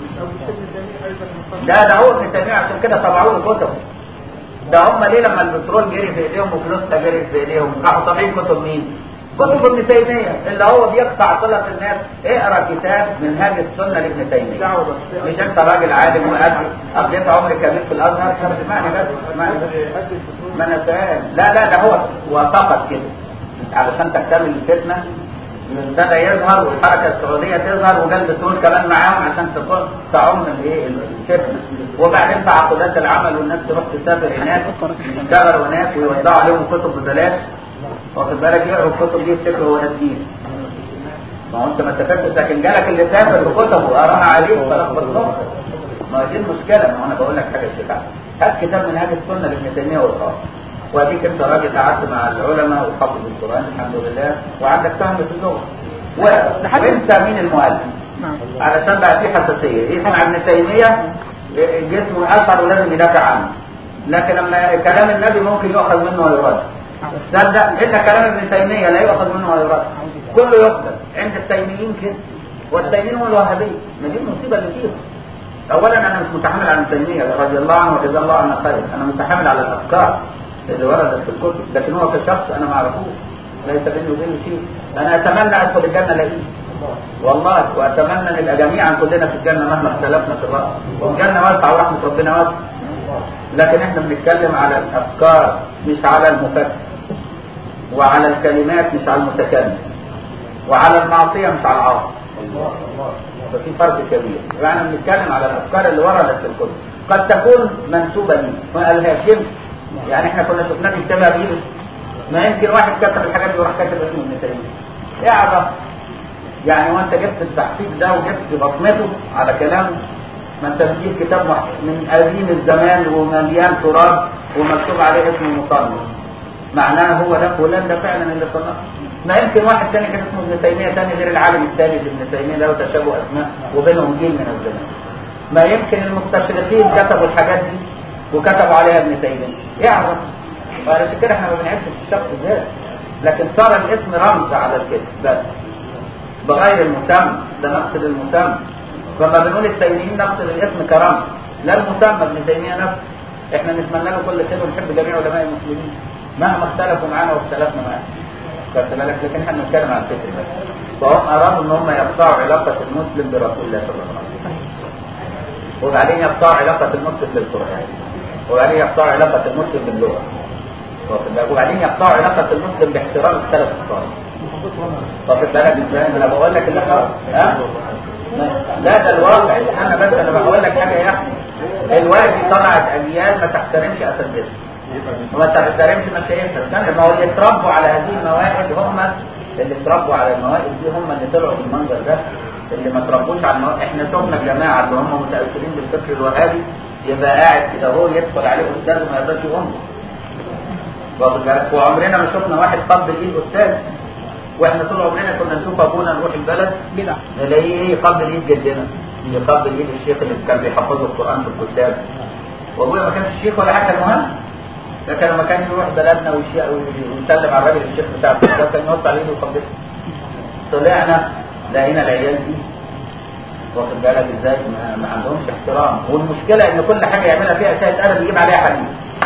لا ده هو ابن تيمية عشان كده طبعوا له كتب ده هم ليه لما البترول جري في ايديهم وفلوسها جري في ايديهم راحوا طابعين كتب مين؟ كتب ابن تيمية اللي هو بيقطع صلة الناس اقرا كتاب منهاج السنة لابن تيمية مش انت راجل عالم وقد قضيت عمر كبير في الازهر طب اسمعني بس اسمعني بس ما انا فاهم لا لا ده هو وفقط كده علشان تكتمل الفتنة ابتدى يظهر والحركة السعودية تظهر وجال بترول كمان معاهم عشان تكون تعم الايه الفتنة وبعدين تعاقدات العمل والناس تروح تسافر هناك يشتغلوا هناك ويوزعوا عليهم كتب ببلاش واخد بالك يقروا الكتب دي يفتكروا هو ده الدين ما هو انت ما استفدتش لكن جالك اللي سافر بكتبه وقراها عليك فلخبطتهم ما دي المشكله ما هو انا بقول لك حاجه كده هات كتاب من هذه السنه لابن تيميه واقراه واديك انت راجل قعدت مع العلماء وحافظ القران الحمد لله وعندك فهم في اللغه و- وانت مين المؤلف نعم علشان بقى في حساسيه يسمع ابن تيميه جسمه اثر ولازم يدافع عنه لكن لما كلام النبي ممكن يؤخذ منه ويرد تصدق إلا كلام ابن تيمية لا يؤخذ منه ولا يرد كله يقبل عند التيميين كده والتيميين هم الوهابية ما دي المصيبة اللي فيهم أولا أنا مش متحمل على ابن تيمية رضي الله عنه وجزاه الله عنه خير أنا متحمل على الأفكار اللي وردت في الكتب لكن هو كشخص أنا ما أعرفوش ليس بيني وبينه شيء أنا أتمنى أدخل الجنة ألاقيه والله وأتمنى نبقى جميعا كلنا في الجنة مهما اختلفنا في الرأي والجنة واسعة ورحمة ربنا واسعة لكن احنا بنتكلم على الأفكار مش على المفكر وعلى الكلمات مش على المتكلم وعلى المعصية مش على العاصي ففي فرق كبير يعني بنتكلم على الأفكار اللي وردت في الكتب قد تكون منسوبة لي ما قالهاش يمكن يعني احنا كنا شفناه بيكتبها بإيده ما يمكن واحد كتب الحاجات دي وراح كاتب اسمه ابن تيمية اعرف يعني وانت جبت التحقيق ده وجبت بصمته على كلامه ما انت بتجيب كتاب من قديم الزمان ومليان تراب ومكتوب عليه اسم المصنف معناه هو ده فلان ده فعلا اللي صنفه ما يمكن واحد تاني كان اسمه ابن تيميه تاني غير العالم الثاني ابن تيميه له تشابه اسماء وبينهم جيل من الزمان ما يمكن المستشرقين كتبوا الحاجات دي وكتبوا عليها ابن تيميه يعرف فعشان كده احنا ما بنعرفش الشخص ذات لكن صار الاسم رمز على الكتب بس بغير المسمى ده نقصد المسمى فما بنقول التيميين نقصد الاسم كرمز لا المسمى ابن تيميه نفسه احنا نتمنى له كل خير ونحب جميع علماء المسلمين مهما اختلفوا معانا واختلفنا معانا خدت بالك لكن احنا بنتكلم عن الفكر بس فهم ارادوا ان هم يقطعوا علاقه المسلم برسول الله صلى الله عليه وسلم وبعدين يقطعوا علاقه المسلم بالقران وبعدين يقطعوا علاقه المسلم باللغه واخد بالك وبعدين يقطعوا علاقه المسلم باحترام السلف الصالح واخد بالك ازاي انا بقول لك اللي ها لا ده الواقع انا بس انا بقول لك حاجه يا اخي الوقت طلعت اجيال ما تحترمش اساتذتها وما تحترمش مشايخها ما هو اللي اتربوا على هذه المواهب هم اللي اتربوا على المواهب دي هم اللي طلعوا بالمنظر ده اللي ما تربوش على المواهب احنا شفنا الجماعه اللي هم متاثرين بالفكر الوهابي يبقى قاعد كده هو يدخل عليه استاذ وما يقدرش يقوم واخد بالك وعمرنا ما شفنا واحد قبل ايد استاذ واحنا طول عمرنا كنا نشوف ابونا نروح البلد بدع نلاقيه ايه قبل ايد جدنا يقبل ايد الشيخ اللي كان بيحفظه القران في الكتاب وابويا ما كانش الشيخ ولا حتى المهم لكن لما كان يروح بلدنا ويسلم على الراجل الشيخ بتاع الكتاب كان يحط على ايده ويقبله طلعنا لقينا العيال دي واخد بالك ازاي ما, ما عندهمش احترام والمشكله ان كل حاجه يعملها فيها سيد ادب يجيب عليها حديث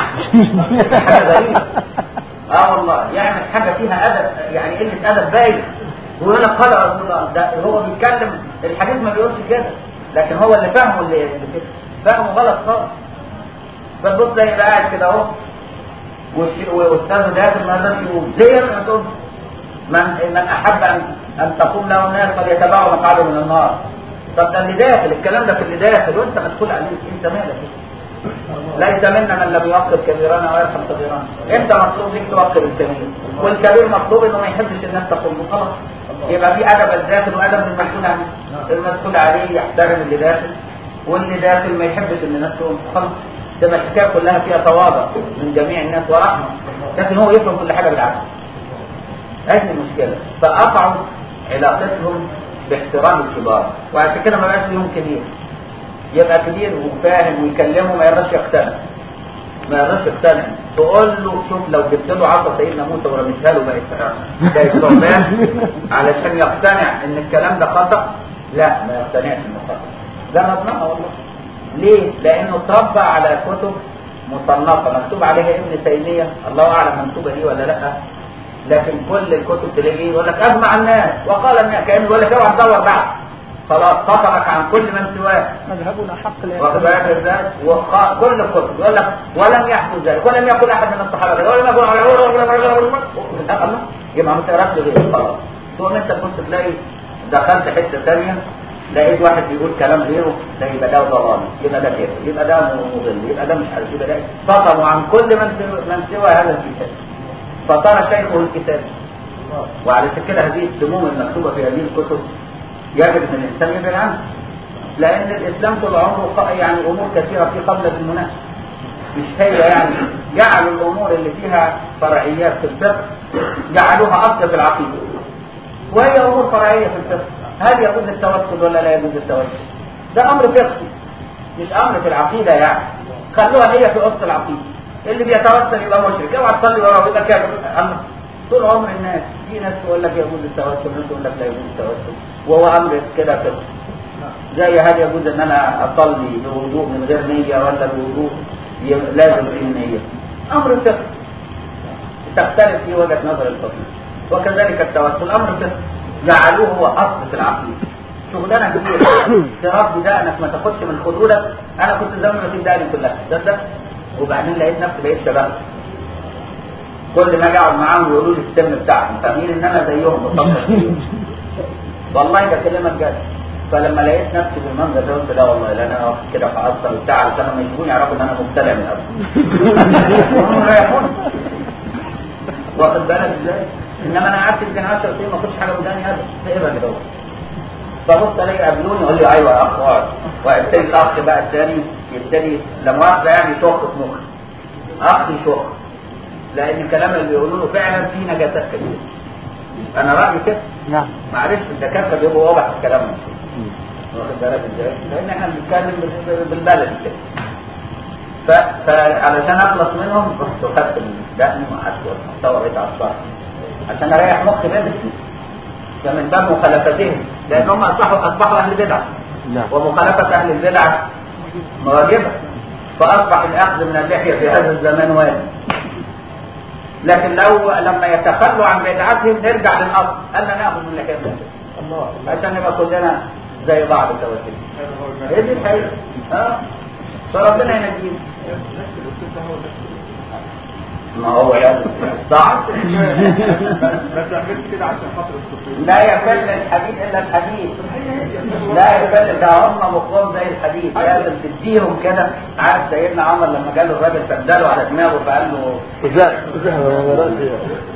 حاجه غريبه اه والله يعمل حاجه فيها ادب يعني قله ادب باين ويقول لك قال رسول الله ده هو بيتكلم الحديث ما بيقولش كده لكن هو اللي فاهمه اللي اللي كده فاهمه غلط خالص فتبص تلاقي يبقى قاعد كده اهو واستاذه داخل ما يقدرش يقوم ليه ما تقول من من احب ان ان تقوم له الناس فليتبعوا مقعده من النار طب ده اللي داخل الكلام ده في اللي داخل وانت مسؤول عليه انت مالك ليس منا من لم يوقر كبيرنا ويرحم صغيرنا انت مطلوب ليك توقر الكبير والكبير مطلوب انه ما يحبش الناس تقوم خلاص يبقى في ادب الداخل وادب المسؤول عنه المسؤول عليه يحترم اللي داخل واللي داخل ما يحبش ان الناس تقوم خلاص تبقى الحكايه كلها فيها تواضع من جميع الناس ورحمه لكن هو يفهم كل حاجه بالعكس هذه المشكله فقطعوا علاقتهم باحترام الكبار وعشان كده ما بقاش ليهم كبير يبقى كبير وفاهم ويكلمه ما يقدرش يقتنع ما يقدرش يقتنع تقول له شوف لو جبت له عصا سيدنا موسى ورميتها له بقت بقت ثعبان علشان يقتنع ان الكلام ده خطا لا ما يقتنعش انه خطا ده مصنعه والله ليه؟ لانه اتربى على كتب مصنفه مكتوب عليها ابن تيميه الله اعلم مكتوبه دي ولا لا لكن كل الكتب تلاقيه يقول لك اجمع الناس وقال الناس كانه يقول لك اوعى تدور بعد خلاص فصلك عن كل من سواه مذهبنا حق لا واخد بالك ازاي وق- كل الكتب يقول لك ولم يحدث ذلك ولم يقل احد من الصحابه كده ولم يقل الله يبقى ما تقراش غيره خلاص تقوم انت تبص تلاقي دخلت حته ثانيه لقيت واحد بيقول كلام غيره ده يبقى ده ضلال يبقى ده كده يبقى ده مضل يبقى ده مش عارف يبقى ده فصلوا عن كل من سوى من سوى هذا الكتاب فصار شيخه الكتاب وعلى كده هذه السموم المكتوبه في هذه الكتب يجب ان الانسان يبعد عنها لان الاسلام طول عمره ق- يعني امور كثيره فيه قبل المناقشه مش هي يعني جعلوا الامور اللي فيها فرعيات في الفقه جعلوها اصل في العقيده وهي امور فرعيه في الفقه هل يجوز التوسل ولا لا يجوز التوسل ده امر فقهي مش امر في العقيده يعني خلوها هي في اصل العقيده اللي بيتوسل يبقى مشرك اوعى تصلي وراه يبقى كافر أمر طول عمر الناس في ناس تقول لك يجوز التوسل ناس تقول لك لا يجوز التوسل وهو امر كده كده زي هل يجوز ان انا اصلي بوضوء من غير نيه ولا الوضوء ي- لازم فيه نيه امر فقه تختلف في وجهه نظر الفقيه وكذلك التوسل امر فقه جعلوه هو اصل في العقيده شغلانه كبيره تربي دقنك ما تاخدش من خدودك انا كنت زمان ما في دقني كلها تصدق وبعدين لقيت نفسي بقيت شباب كل ما اجي اقعد معاهم يقولوا لي السن بتاعهم فاهمين ان انا زيهم بطبق فيهم والله بكلمك جد فلما لقيت نفسي بالمنظر ده قلت لا والله لا انا واقف كده هاثر وبتاع علشان لما يشوفوني يعرفوا ان انا مبتلع من قبل هم رايحون واخد بالك ازاي؟ انما انا قعدت يمكن 10 سنين ما كنتش حاجه وداني ابدا ايه بقى كده فبص الاقي قابلوني يقول لي ايوه يا اخ اقعد وابتدي الاخ بقى الثاني يبتدي لا مؤاخذه يعني يشخ في مخي اخ يشخ لان الكلام اللي بيقولوا له فعلا فيه نجاسات كتير انا رايي كده نعم معلش الدكاتره بيبقوا واضح في كلامهم واخد بالك ازاي؟ لان احنا بنتكلم بال- بالبلد كده ف- فعلشان اخلص منهم رحت وخدت الدقن وقعدت اتصور بقيت على الصح عشان اريح مخي بدري فمن باب مخالفتهم لان هم اصبحوا اصبحوا اهل بدعه نعم ومخالفه اهل البدعه واجبه فاصبح الاخذ من اللحيه في هذا الزمان واجب لكن لو لما يتخلوا عن بدعتهم نرجع للاصل الا ناخذ من لحيتهم الله عشان نبقى كلنا زي بعض توكل هي دي الحقيقه اه فربنا ينجينا ما هو لازم صعب ما تعملش كده عشان خاطر الصوفيه لا يفل الحديد الا الحديد لا يفل ده هم مخهم زي الحديد لازم تديهم كده عارف سيدنا عمر لما جاله الراجل سدله على دماغه فقال له ازاي ازاي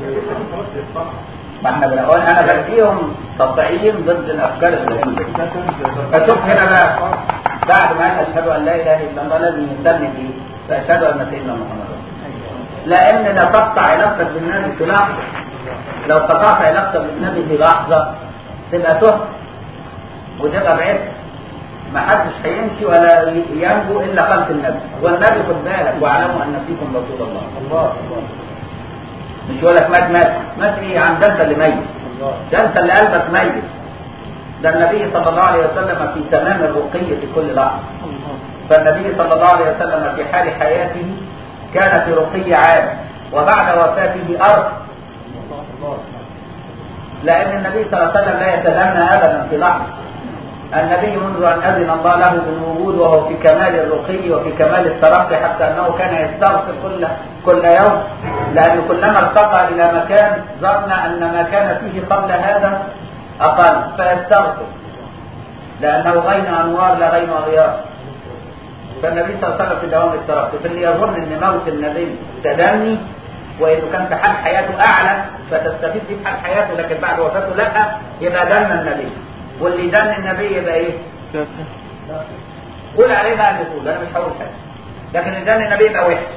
ما احنا بنقول انا بديهم تطعيم ضد الافكار الغريبه فشوف هنا بقى بعد ما قال اشهد ان لا اله الا الله لازم يسلم ايه فاشهد ان سيدنا محمد رسول الله. لان لا تقطع علاقتك بالنبي في لحظه لو قطعت علاقتك بالنبي في لحظه تبقى تهت وتبقى بعيد ما حدش هيمشي ولا ينجو الا خلف النبي والنبي خد بالك واعلموا ان فيكم رسول الله الله الله مش يقول لك مات مات مات ايه عن ده انت اللي ميت الله ده انت اللي قلبك ميت ده النبي صلى الله عليه وسلم في تمام الرقي في كل لحظه فالنبي صلى الله عليه وسلم في حال حياته كان في رقي عام وبعد وفاته أرض لأن النبي صلى الله عليه وسلم لا يتدنى أبدا في لحظة النبي منذ أن أذن الله له بالوجود وهو في كمال الرقي وفي كمال الترقي حتى أنه كان يستغفر كل كل يوم لأنه كلما ارتقى إلى مكان ظن أن ما كان فيه قبل هذا أقل فيستغفر لأنه غين أنوار لا غين أغيار فالنبي صلى الله عليه وسلم في دوام الترقي فاللي يظن ان موت النبي تدني وانه كان في حال حياته اعلى فتستفيد فيه في حال حياته لكن بعد وفاته لا يبقى دن النبي واللي دن النبي يبقى ايه؟ قول عليه بقى اللي تقول انا مش هقول حاجه لكن اللي دن النبي يبقى وحش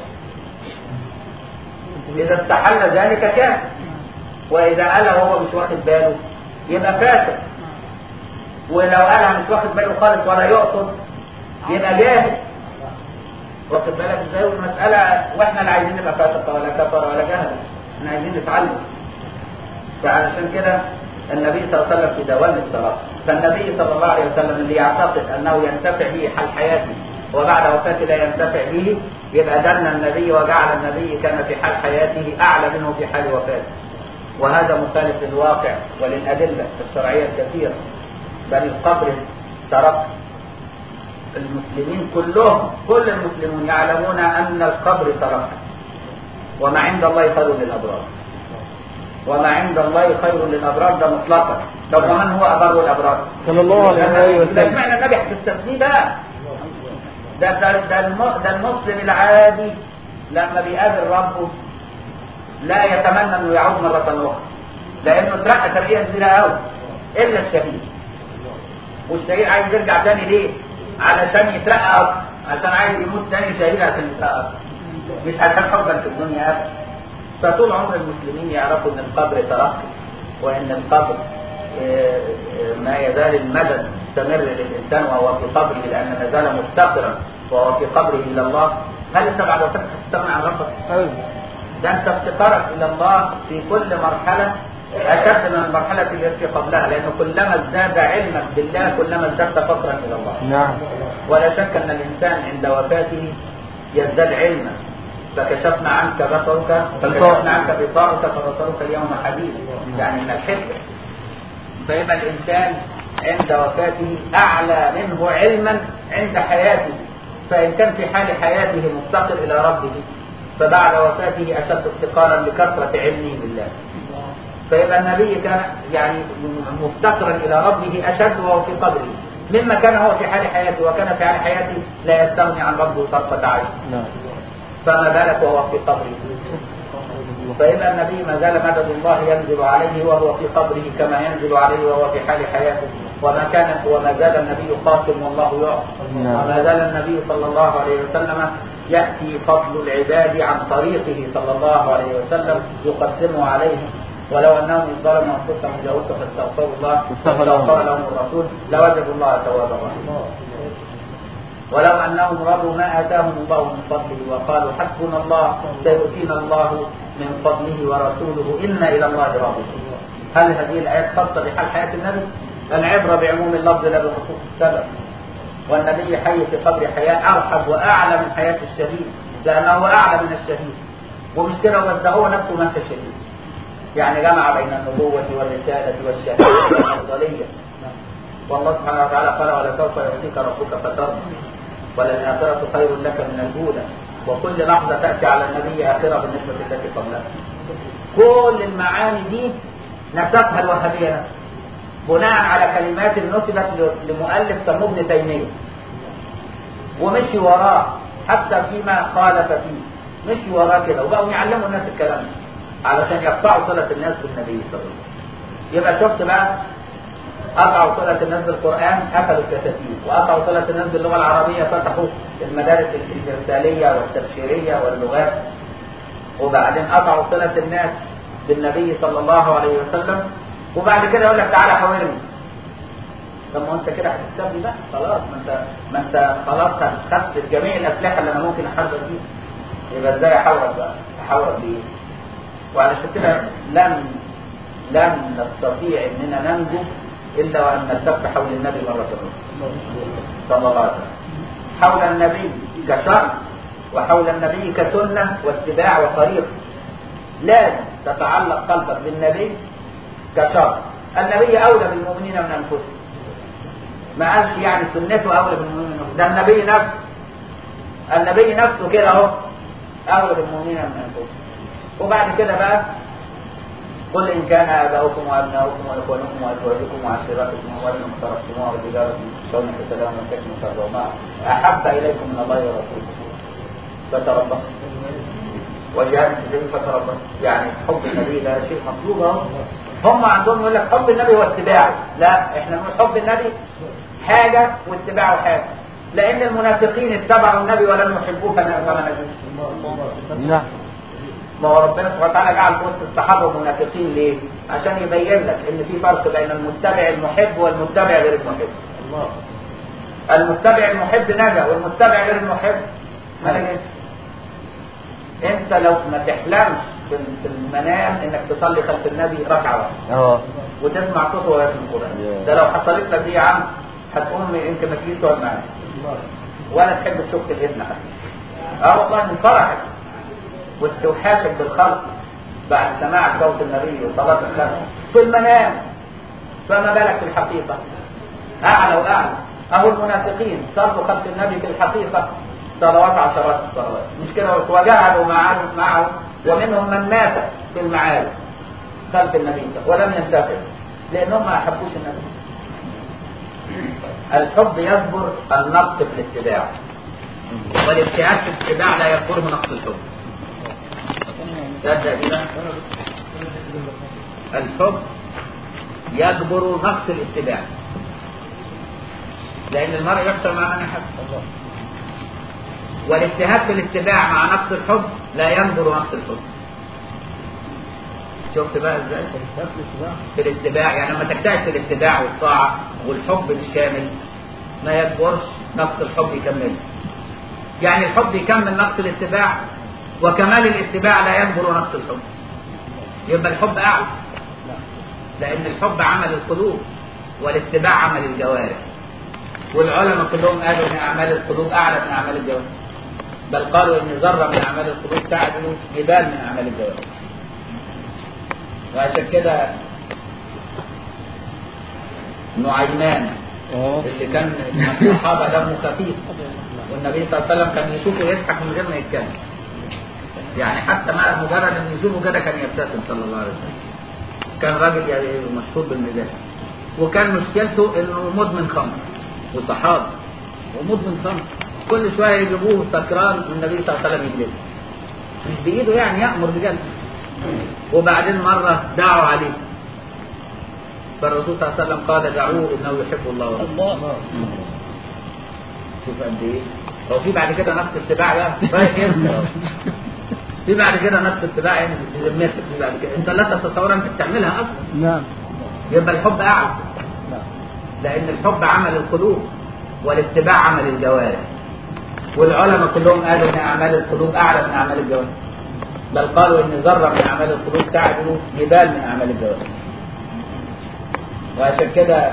اذا استحل ذلك كان واذا قال وهو مش واخد باله يبقى فاسد ولو قالها مش واخد باله خالص ولا يقصد يبقى جاهل واخد بالك ازاي والمسألة واحنا لا عايزين نبقى فاسقة ولا كفر ولا جهل احنا عايزين نتعلم فعلشان كده النبي صلى الله عليه وسلم في دوام الصلاة فالنبي صلى الله عليه وسلم اللي يعتقد انه ينتفع به حال حياته وبعد وفاته لا ينتفع به يبقى دن النبي وجعل النبي كان في حال حياته اعلى منه في حال وفاته وهذا مخالف للواقع وللأدلة الشرعية الكثيرة بل القبر ترك المسلمين كلهم كل المسلمون يعلمون أن القبر ترك وما عند الله خير للأبرار وما عند الله خير للأبرار ده مطلقا طب ومن هو أبر الأبرار صلى الله عليه ده وسلم معنى النبي هتستثنيه بقى ده ده ده, الم- ده المسلم العادي لما بيقابل ربه لا يتمنى انه يعود مرة أخرى لأنه اترقى ترقية كبيرة قوي إلا الشهيد والشهيد عايز يرجع تاني ليه؟ علشان يترقى أكتر عشان عايز يموت تاني شهيد عشان يترقى أكتر مش عشان حبا في الدنيا أبدا فطول عمر المسلمين يعرفوا ان القبر ترقي وان القبر آه، آه، ما يزال المدد مستمر للانسان وهو في قبره لان ما زال مفتقرا وهو في قبره الى الله هل انت بعد وفاتك هتستغنى عن ربك؟ أبدا ده انت افتقارك الى الله في كل مرحلة اشد من المرحلة التي قبلها لانه كلما ازداد علمك بالله كلما ازددت فقرا الى الله نعم ولا شك ان الانسان عند وفاته يزداد علما فكشفنا عنك بصرك فكشفنا عنك بصارك فبصرك اليوم حديد يعني من الحكمة فيبقى الانسان عند وفاته اعلى منه علما عند حياته فان كان في حال حياته مفتقر الى ربه فبعد وفاته اشد افتقارا لكثرة علمه بالله فيبقى النبي كان يعني مفتقرا الى ربه اشد وهو في قبره مما كان هو في حال حياته وكان في حال حياته لا يستغني عن ربه طرفة عين نعم فما بالك وهو في قبره فيبقى النبي ما زال مدد الله ينزل عليه وهو في قبره كما ينزل عليه وهو في حال حياته وما كان وما زال النبي قاسم والله يعطي نعم. وما زال النبي صلى الله عليه وسلم يأتي فضل العباد عن طريقه صلى الله عليه وسلم يقسمه عليهم ولو انهم إذ ظلموا انفسهم جاءوك فاستغفروا الله واستغفر لهم. واستغفر لهم الرسول لوجدوا الله توابا رحيما ولو أنهم رضوا ما آتاهم الله من فضله وقالوا حسبنا الله سيؤتينا الله من فضله ورسوله إنا إلى الله راغبون هل هذه الآيات خاصة بحال حياة النبي؟ العبرة بعموم اللفظ لا بخصوص السبب والنبي حي في قبر حياة أرحب وأعلى من حياة الشهيد لأنه أعلى من الشهيد ومش كده بس ده هو نفسه مات شهيد يعني جمع بين النبوة والرسالة والشهادة والأفضلية والله سبحانه وتعالى قال ولسوف يعطيك ربك فترضى وللآخرة خير لك من الأولى وكل لحظة تأتي على النبي آخرة بالنسبة للتي قبلها كل المعاني دي نسبها الوهابية نفسها بناء على كلمات نسبت لمؤلف سموه ابن تيمية ومشي وراه حتى فيما خالف فيه مشي وراه كده وبقوا يعلموا الناس الكلام ده علشان يقطعوا صلة الناس بالنبي صلى الله عليه وسلم يبقى شفت بقى قطعوا صلة الناس بالقرآن قفلوا الكتاتيب وقطعوا صلة الناس باللغة العربية فتحوا المدارس الإرسالية والتبشيرية واللغات وبعدين قطعوا صلة الناس بالنبي صلى الله عليه وسلم وبعد كده يقول لك تعالى حاورني طب ما انت كده هتكسبني بقى خلاص ما انت ما انت خلاص خدت جميع الاسلحه اللي انا ممكن احاربك بيها يبقى ازاي احاورك بقى؟ احاورك بايه؟ وعلشان كده لن لن نستطيع اننا ننجو الا وان نلتف حول النبي مره اخرى صلى الله عليه وسلم حول النبي كشرع وحول النبي كسنه واتباع وطريق لازم تتعلق قلبك بالنبي كشرع النبي اولى بالمؤمنين من انفسهم ما قالش يعني سنته اولى بالمؤمنين من انفسهم ده النبي نفسه النبي نفسه كده اهو اولى بالمؤمنين من انفسهم وبعد كده بقى قل إن كان آباؤكم وأبناؤكم وإخوانكم وأزواجكم وعشيرتكم وأموال اقترفتموها وتجارة تخشون كسلام وسكن ترضونها أحب إليكم من الله ورسوله فتربصوا وجهاد في سبيل فتربصوا يعني حب النبي ده شيء مطلوب اهو هم عندهم يقول لك حب النبي واتباعه لا احنا نقول حب النبي حاجة واتباعه حاجة لأن المنافقين اتبعوا النبي ولم يحبوه كما نجد نعم ما هو ربنا سبحانه وتعالى جعل في وسط الصحابه منافقين ليه؟ عشان يبين لك ان في فرق بين المتبع المحب والمتبع غير المحب. الله. المتبع المحب نجا والمتبع غير المحب ما نجاش. انت لو ما تحلمش في في المنام انك تصلي خلف النبي ركعه واحده اه وتسمع صوته وهو يتلو القران. ده لو حصلت لك دي يا عم هتقوم يمكن ما تجيش تقعد معاك. ولا تحب تشوف الابن حتى. اه والله من فرحك واستوحاشك بالخلق بعد سماع صوت النبي وصلاة الخلق في المنام فما بالك في الحقيقة أعلى وأعلى أهو المنافقين صلوا خلف النبي في الحقيقة صلوات عشرات الصلوات مش كده وجاهدوا معه معه ومنهم من مات في المعارك خلف النبي ولم ينتفع لأنهم ما أحبوش النبي الحب يجبر النقص في الاتباع والابتعاد في الاتباع لا يجبره نقص الحب تصدق كده الحب يجبر نقص الاتباع لأن المرء يحصل مع من يحب والاجتهاد في الاتباع مع نقص الحب لا ينظر نقص الحب شفت بقى ازاي في الاتباع يعني لما تجتهد في الاتباع والطاعة والحب الشامل ما يجبرش نقص الحب يكمل يعني الحب يكمل نقص الاتباع وكمال الاتباع لا يجبر نقص الحب يبقى الحب اعلى لان الحب عمل القلوب والاتباع عمل الجوارح والعلماء كلهم قالوا ان اعمال القلوب اعلى من اعمال الجوارح بل قالوا ان ذره من اعمال القلوب تعدل جبال من اعمال الجوارح وعشان كده نعيمان اه اللي كان من الصحابه دمه خفيف والنبي صلى الله عليه وسلم كان يشوفه يضحك من غير ما يتكلم يعني حتى مع مجرد ان يشوفه كده كان يبتسم صلى الله عليه وسلم كان راجل يعني مشهور بالمزاج وكان مشكلته انه مدمن خمر وصحابي ومدمن خمر كل شويه يجيبوه سكران والنبي صلى الله عليه وسلم يجلسه مش بايده يعني يامر بجد وبعدين مره دعوا عليه فالرسول صلى الله عليه وسلم قال دعوه انه يحب الله ورسوله الله شوف قد ايه هو في بعد كده نفس اتباع بقى رايح يمشي. في بعد كده نفس اتباع يعني بذمتك في بعد كده انت لا تتصور انت بتعملها اصلا نعم يبقى الحب اعلى نعم لان الحب عمل القلوب والاتباع عمل الجوارح والعلماء كلهم قالوا ان اعمال القلوب اعلى من اعمال الجوارح بل قالوا ان ذره من اعمال القلوب تعدل جبال من اعمال الجوارح وعشان كده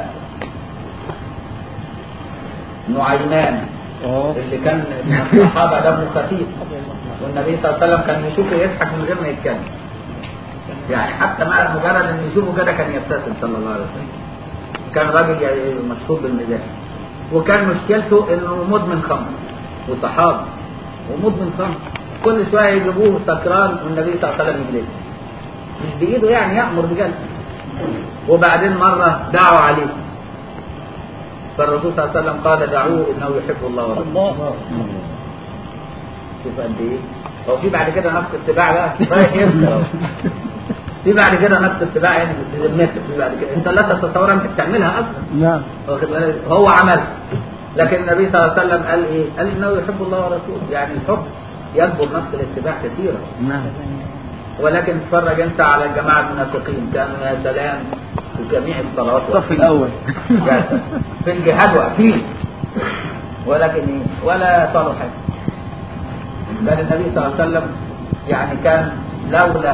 نعيمان اه اللي كان من الصحابه دمه خفيف والنبي صلى الله عليه وسلم كان يشوفه يضحك من غير ما يتكلم يعني حتى مع مجرد ان يشوفه كده كان يبتسم صلى الله عليه وسلم كان راجل يعني مشهور بالمزاج وكان مشكلته انه مدمن خمر وصحابي ومدمن خمر كل شويه يجيبوه سكران والنبي صلى الله عليه وسلم يجلسه مش بايده يعني يامر بجد وبعدين مره دعوا عليه فالرسول صلى الله عليه وسلم قال دعوه انه يحب الله ورسوله الله شوف قد ايه هو في بعد كده نفس اتباع بقى رايح يمشي أهو. في بعد كده نفس اتباع يعني بذمتك في بعد كده انت لا تتصور انت بتعملها اصلا نعم واخد بالك هو عمل لكن النبي صلى الله عليه وسلم قال ايه؟ قال انه يحب الله ورسوله يعني الحب يجبر نفس الاتباع كثيرا نعم ولكن اتفرج انت على الجماعه المنافقين كانوا يا سلام في جميع الصلوات الصف الاول يا سلام. في الجهاد واقفين ولكن ايه ولا صاروا حاجه بل النبي صلى الله عليه وسلم يعني كان لولا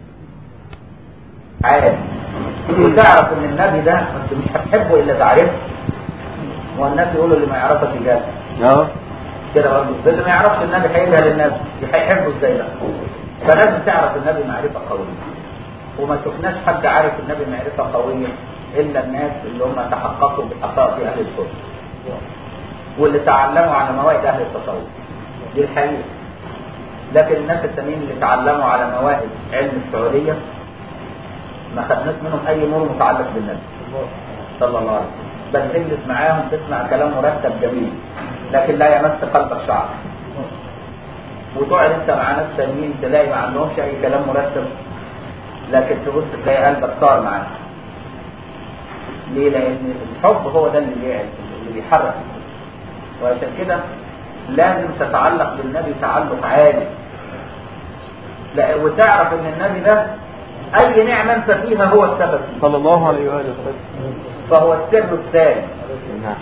عارف وتعرف ان النبي ده انت مش هتحبه الا تعرفه والناس يقولوا اللي ما يعرفك يجاب اه كده برضه اللي ما يعرفش النبي هيجهل النبي هيحبه ازاي بقى فلازم تعرف النبي معرفه قويه وما شفناش حد عارف النبي معرفه قويه الا الناس اللي هم تحققوا بحقائق اهل الكتب واللي تعلموا على موائد اهل التصوف دي الحقيقه لكن الناس التانيين اللي تعلموا على موائد علم السعوديه ما خدناش منهم اي نور متعلق بالنبي صلى الله عليه وسلم بل تجلس معاهم تسمع كلام مرتب جميل لكن لا يمس قلبك شعر وتقعد انت مع ناس تانيين تلاقي ما عندهمش اي كلام مرتب لكن تبص تلاقي قلبك صار معاك ليه؟ لان الحب هو ده اللي بيعمل اللي بيحرك وعشان كده لازم تتعلق بالنبي تعلق عالي لا وتعرف ان النبي ده اي نعمه انت فيها هو السبب فيها صلى الله عليه واله وسلم فهو السر الثاني نعم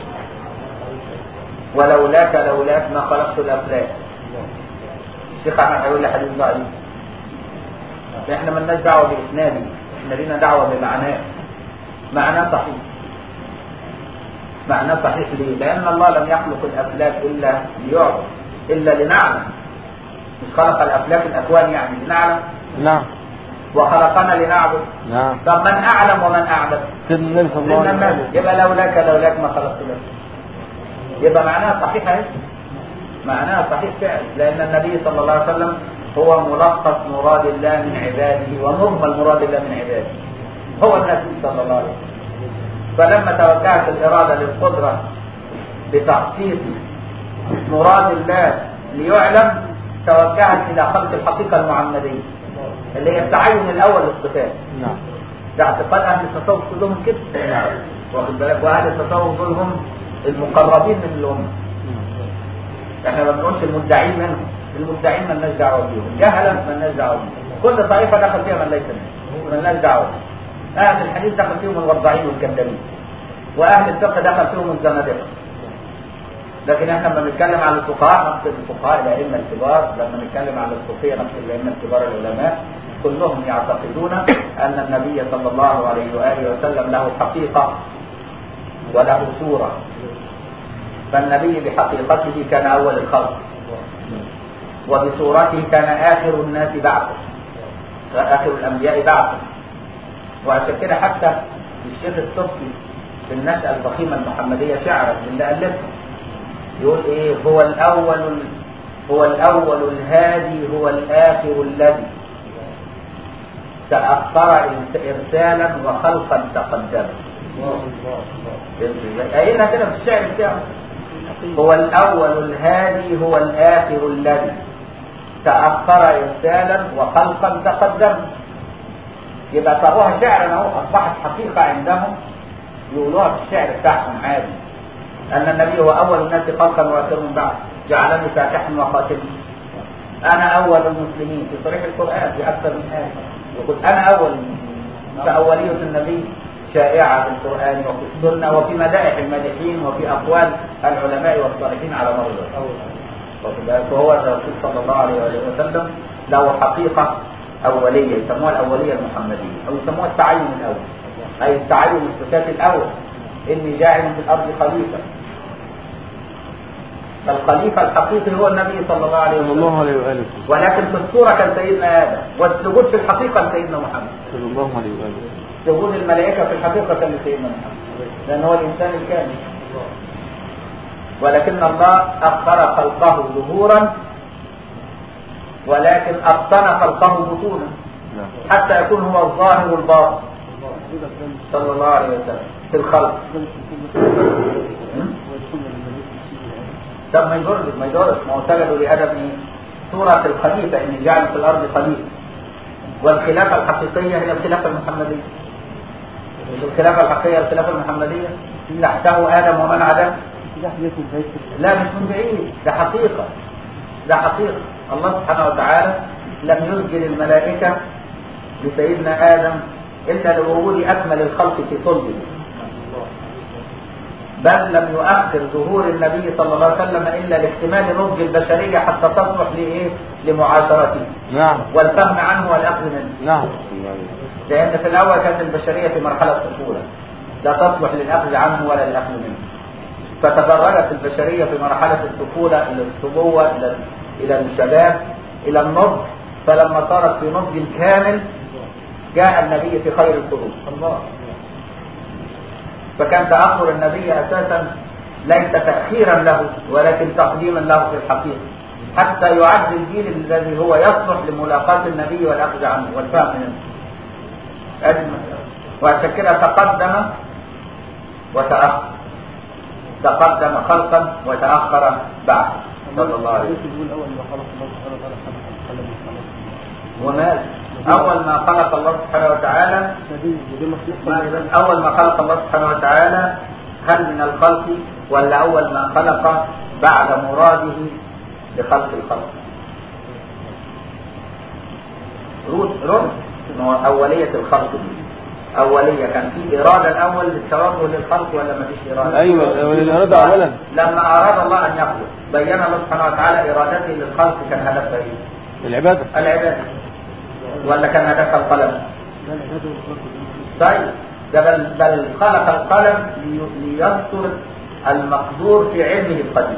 ولولاك لولاك ما خلقت الافلاك الشيخ احمد هيقول لي حديث ضعيف احنا مالناش دعوه باسناده احنا لينا دعوه بمعناه معناه صحيح معناه صحيح ليه؟ لان الله لم يخلق الافلاك الا ليعبد الا لنعلم مش خلق الافلاك الاكوان يعني لنعلم نعم وخلقنا لنعبد نعم طب من اعلم ومن اعبد سيدنا النبي صلى الله سيدنا عليه النبي وسلم يبقى لولاك لولاك ما خلقت لك يبقى معناها صحيح اهي معناها صحيح فعلا لان النبي صلى الله عليه وسلم هو ملخص مراد الله من عباده ومجمل مراد الله من عباده هو النبي صلى الله عليه وسلم فلما توجهت الاراده للقدره بتخصيص مراد الله ليعلم توجهت الى خلق الحقيقه المعمديه اللي هي التعين الاول للصفات نعم ده اعتقاد اهل التصوف كلهم كده واخد بالك واهل التصوف دول هم المقربين من الامه احنا ما بنقولش المدعين منهم المدعين مالناش دعوه بيهم الجهله مالناش دعوه بيهم كل طائفه دخل فيها من ليس منهم مالناش دعوه بيهم. اهل الحديث دخل فيهم الوضاعين والكذابين واهل الفقه دخل فيهم الزنادقه لكن احنا لما بنتكلم على الفقهاء نقصد الفقهاء الائمه الكبار لما نتكلم على الصوفيه نقصد الائمه الكبار العلماء كلهم يعتقدون ان النبي صلى الله عليه واله وسلم له حقيقه وله صوره فالنبي بحقيقته كان اول الخلق وبصورته كان اخر الناس بعثه اخر الانبياء بعثه وعشان كده حتى الشيخ السبكي في النشأة الفخيمة المحمدية شعرا اللي ألفه يقول ايه هو الأول هو الأول الهادي هو الآخر الذي تأخر إرسالا وخلقا تقدم قايلها كده في الشعر بتاعه هو الأول الهادي هو الآخر الذي تأخر إرسالا وخلقا تقدم يبقى صاروها شعرا اهو أصبحت حقيقة عندهم يقولوها في الشعر بتاعهم عادي أن النبي هو أول الناس خلقا وآخرهم بعد جعلني فاتحا وخاتما أنا أول المسلمين في صريح القرآن في أكثر من آية يقول أنا أول فأولية النبي شائعة في القرآن وفي السنة وفي مدائح المادحين وفي أقوال العلماء والصالحين على مر الوقت فهو الرسول صلى الله عليه وسلم له حقيقة أولية يسموها الأولية المحمدية أو يسموها التعين الأول أي التعين الصفات الأول إني جاعل في الأرض خليفة فالخليفة الحقيقي هو النبي صلى الله عليه صلى وسلم الله عليه وآله ولكن في الصورة كان سيدنا آدم والسجود في الحقيقة لسيدنا محمد صلى الله عليه وآله سجود الملائكة في الحقيقة كان لسيدنا محمد لأن هو الإنسان الكامل ولكن الله أخر خلقه ظهورا ولكن أبطن خلقه بطونا نعم حتى يكون هو الظاهر الباطن صلى الله عليه وسلم في الخلق طب ما يضرش ما يضرش ما هو سجدوا لآدم ايه؟ صورة الخليفة إن جعل في الأرض خليفة والخلافة الحقيقية هي الخلافة المحمدية مش الخلافة الحقيقية الخلافة المحمدية تحته آدم ومن عداه لا مش من بعيد ده حقيقة ده حقيقة الله سبحانه وتعالى لم يسجد الملائكة لسيدنا آدم إلا لوجود أكمل الخلق في صلبه بل لم يؤخر ظهور النبي صلى الله عليه وسلم إلا لاكتمال نضج البشرية حتى تصلح لإيه؟ لمعاشرته نعم والفهم عنه والأخذ منه نعم لأن في الأول كانت البشرية في مرحلة طفولة لا تصلح للأخذ عنه ولا للأخذ منه فتدرجت البشرية في مرحلة الطفولة إلى الصبوة إلى إلى الشباب إلى النضج فلما صارت في نضج كامل جاء النبي في خير القرون الله فكان تأخر النبي أساسا ليس تأخيرا له ولكن تقديما له في الحقيقة حتى يعد الجيل الذي هو يصلح لملاقاة النبي والأخذ عنه والفهم منه أجمل وعشان كده تقدم وتأخر تقدم خلقا وتأخر بعد صلى الله عليه وسلم ومال أول ما خلق الله سبحانه وتعالى أول ما خلق الله سبحانه وتعالى هل من الخلق ولا أول ما خلق بعد مراده لخلق الخلق رد رد إنه أولية الخلق دي أولية كان في إرادة الأول للتوجه للخلق ولا ما فيش إرادة؟ أيوة الإرادة أولا لما أراد الله أن يخلق بين الله سبحانه وتعالى إرادته للخلق كان هدفها إيه؟ العبادة العبادة ولا كان هدفها القلم؟ طيب ده بل, بل خلق القلم لي- ليذكر المقدور في علمه القديم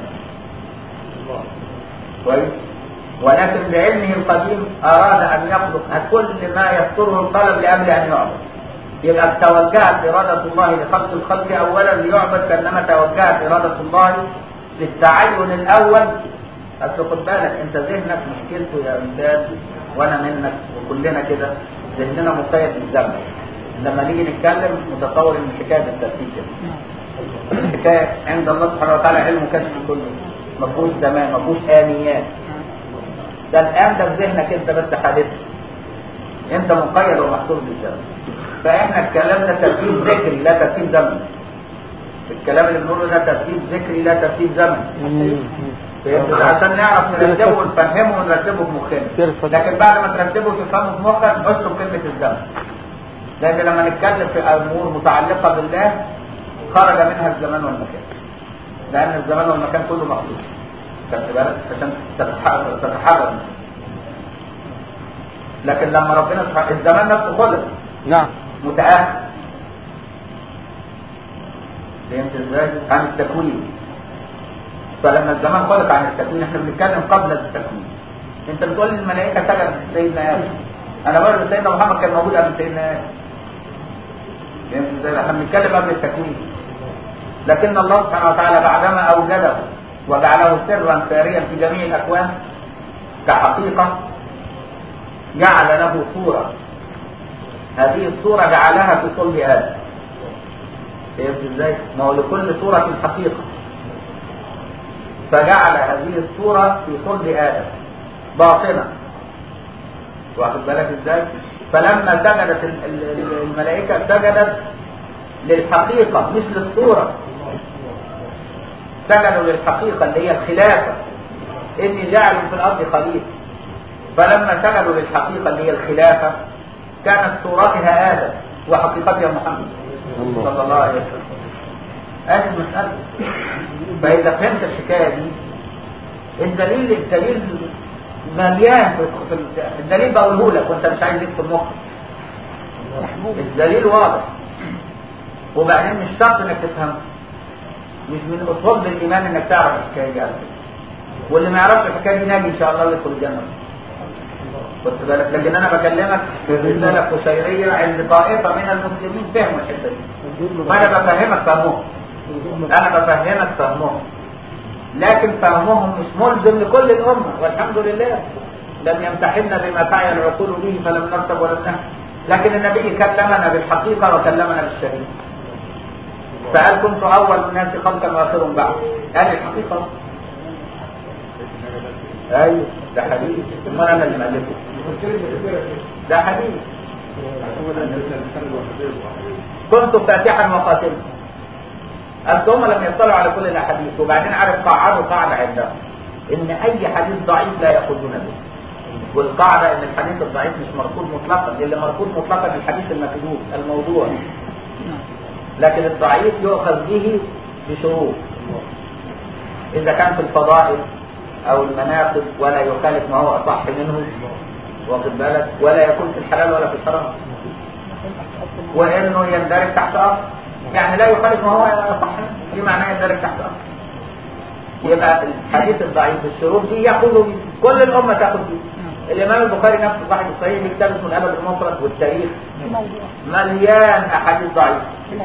كويس ولكن بعلمه القديم أراد أن يخلق كل ما يذكره القلم لأجل أن يعبد يبقى توجهت إرادة الله لخلق الخلق أولا ليعبد كأنما توجهت إرادة الله للتعين الأول أصل خد بالك أنت ذهنك مشكلته يا أستاذ وأنا منك وكلنا كده ذهننا مقيد بالزمن لما نيجي نتكلم متصور ان الحكايه بالترتيب كده الحكايه عند الله سبحانه وتعالى علم كشف كله ما فيهوش زمان ما فيهوش انيات ده الان ده في ذهنك انت بس حادث انت مقيد ومحصور بالزمن فاحنا الكلام ده ترتيب ذكري لا ترتيب زمني الكلام اللي بنقوله ده ترتيب ذكري لا ترتيب زمني فهمت؟ عشان نعرف نرتبه ونفهمه ونرتبه في مخنا لكن بعد ما ترتبه وتفهمه في مخك اشرب كلمه الزمن لان لما نتكلم في امور متعلقه بالله خرج منها الزمان والمكان لان الزمان والمكان كله مخلوق خدت بالك عشان تتحرر تتحرر منه. لكن لما ربنا سبحانه الزمان نفسه خلق نعم متأهل فهمت ازاي؟ عن التكوين فلما الزمان خلق عن التكوين احنا بنتكلم قبل التكوين انت بتقول لي الملائكه سجدت سيدنا ادم انا بقول سيدنا محمد كان موجود قبل سيدنا ادم فهمت ازاي؟ احنا بنتكلم قبل التكوين لكن الله سبحانه وتعالى بعدما اوجده وجعله سرا ساريا في جميع الاكوان كحقيقه جعل له صوره هذه الصوره جعلها في صلب ادم فهمت ازاي؟ ما هو لكل صوره حقيقه فجعل هذه الصورة في صلب آدم باطنة واخد بالك ازاي فلما سجدت ال- ال- ال- الملائكة سجدت للحقيقة مش للصورة سجدوا للحقيقة اللي هي الخلافة إني جاعل في الأرض خليفة فلما سجدوا للحقيقة اللي هي الخلافة كانت صورتها آدم وحقيقتها محمد الله. صلى الله عليه وسلم هذه المسألة فإذا فهمت الحكاية دي الدليل الدليل مليان في في ال- الدليل بقوله لك وانت مش عايز يكتب مخك الدليل واضح وبعدين مش شرط انك تفهمه مش من اصول الايمان انك تعرف الحكايه دي على فكره واللي ما يعرفش الحكايه دي ناجي ان شاء الله يدخل الجنه خد بالك لكن انا بكلمك في رساله قشيريه عند طائفه من المسلمين فهموا الحته دي وانا بفهمك فهمهم انا بفهمك فهمهم لكن فهمهم مش ملزم لكل الامه والحمد لله لم يمتحنا بما تعي العقول به فلم نرتب ولم نهتم لكن النبي كلمنا بالحقيقه وكلمنا بالشريعه فقال كنت اول الناس خلقا واخرهم بعد قال الحقيقه ايوه ده حديث امال انا اللي مالكه ده حديث كنت فاتحا وقاتلا أصل هم لم يطلعوا على كل الاحاديث وبعدين عارف قعدوا قاعده عندهم ان اي حديث ضعيف لا ياخذون به والقاعده ان الحديث الضعيف مش مرفوض مطلقا اللي مرفوض مطلقا الحديث المكذوب الموضوع لكن الضعيف يؤخذ به بشروط اذا كان في الفضائل او المناقب ولا يخالف ما هو اصح منه واخد بالك ولا يكون في الحلال ولا في الحرام وانه يندرج تحت اصل يعني لا يخالف ما هو اصح دي معناه يندرج تحت اصل يبقى الحديث الضعيف بالشروط دي ياخذه بيه. كل الامه تاخذ بيه الامام البخاري نفسه صاحب الصحيح ليه كتاب اسمه الادب المفرد والتاريخ مليان احاديث ضعيفه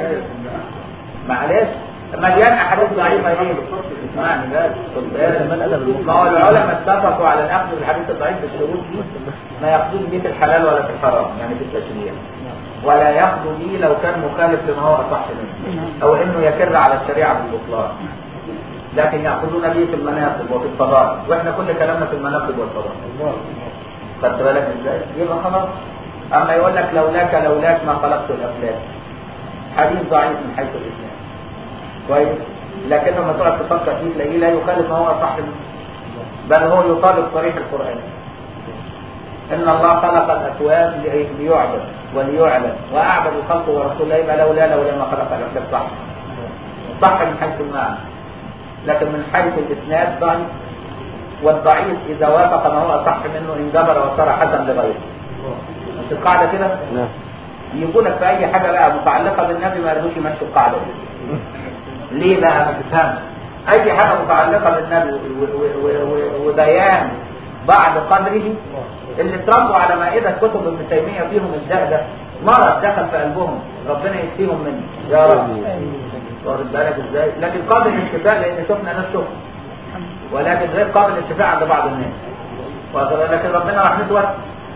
معلش مليان احاديث ضعيفه ايه اسمعني بس خد بالك ما هو العلماء اتفقوا على الاخذ بالحديث الضعيف بالشروط دي ما ياخذوش بيه في الحلال ولا في الحرام يعني في التشريع ولا ياخذوا بيه لو كان مخالف لما هو اصح منه او انه يكر على الشريعه بالبطلان لكن ياخذون به في المناقب وفي الفضائل واحنا كل كلامنا في المناقب والفضائل خدت بالك ازاي يبقى خلاص اما يقول لك لولاك لولاك ما خلقت الافلاك حديث ضعيف من حيث الاسلام كويس لكن لما تقعد تفكر فيه تلاقيه لا يخالف ما هو صح منه بل هو يطابق صريح القران ان الله خلق الاكوان لإيه؟ ليعبد وليعلم واعبد الخلق ورسول الله يبقى لولا لولا ما خلق الافلاك صح صح من حيث المعنى لكن من حيث الاسناد ضعيف والضعيف اذا وافق ما هو اصح منه انجبر وصار حسن لغيره مش القاعده كده نعم يقول لك في اي حاجه بقى متعلقه بالنبي ما يرضوش يمشوا القاعده دي ليه بقى ما تفهمش اي حاجه متعلقه بالنبي و- و- و- و- وبيان بعد قدره اللي اتربوا على مائده كتب ابن تيميه فيهم الداء ده مرض دخل في قلبهم ربنا يشفيهم منه يا رب واخد بالك ازاي لكن قابل للشفاء لان شفنا ناس شفنا ولكن غير قابل للشفاء عند بعض الناس واخد بالك؟ لكن ربنا رحمته واسعه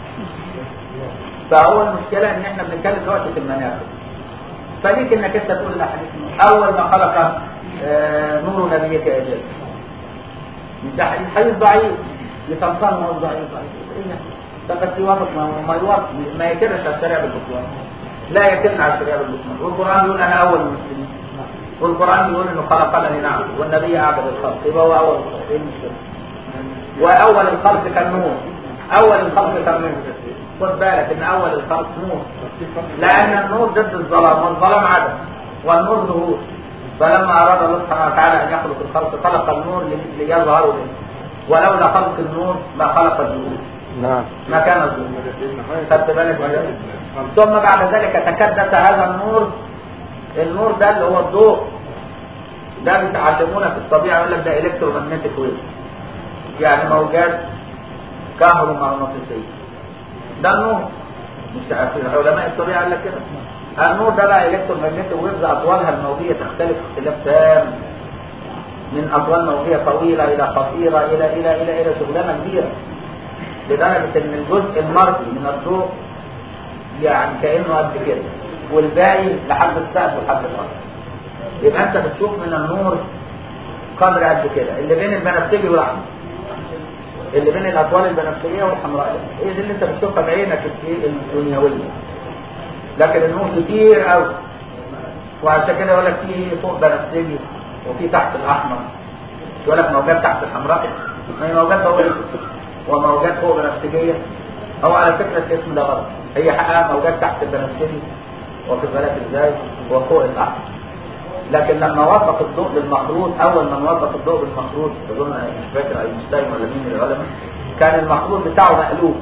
فهو المشكله ان احنا بنتكلم دلوقتي في المناقب فليك انك انت تقول الاحاديث اول ما خلق آه، نور نبيك اجل مش ده حديث حديث ضعيف لتنصر ما هو ضعيف ضعيف ايه يعني؟ طب بس يوافق ما ما يوافق ما يكرش على الشريعه بالبطلان لا يكرن على الشريعه بالبطلان والقران بيقول انا اول المسلمين والقران بيقول انه خلقنا لنعبد والنبي اعبد الخلق يبقى هو اول الخلق ايه المشكله؟ واول الخلق كان نور اول الخلق كان نور خد بالك ان اول الخلق نور لان النور ضد الظلام والظلام عدم والنور ظهور فلما اراد الله سبحانه وتعالى ان يخلق الخلق خلق النور لي- ليظهروا به ولولا خلق النور ما خلق الظهور نعم ما كان الظهور خدت بالك من ده؟ ثم بعد ذلك تكدس هذا النور النور ده اللي هو الضوء ده بيتعلمونا في الطبيعه يقول لك ده الكترومagnetic ويف يعني موجات كهرومغناطيسيه ده النور مش عارف علماء الطبيعه قال لك كده النور ده بقى الكترومagnetic ويفز اطوالها الموجيه تختلف اختلاف تام من اطوال موجيه طويله الى قصيره الى الى الى الى شغلانه كبيره لدرجه ان الجزء المرئي من الضوء يعني كانه قد كده والباقي لحد السقف ولحد الارض يبقى انت بتشوف من النور قدر قد كده اللي بين البنفسجي والاحمر اللي بين الاطوال البنفسجيه والحمراء ايه دي اللي انت بتشوفها بعينك في الدنيويه لكن النور كتير قوي وعشان كده يقول لك في فوق بنفسجي وفي تحت الاحمر يقول لك موجات تحت الحمراء ما هي موجات ضوئيه وموجات فوق بنفسجيه هو على فكره الاسم ده غلط هي حقها موجات تحت البنفسجي واخد بالك ازاي وفوق الاحمر لكن لما وصف الضوء بالمخروط اول من وصف الضوء بالمخروط اظن مش فاكر اينشتاين ولا مين من العلماء كان المخروط بتاعه مقلوب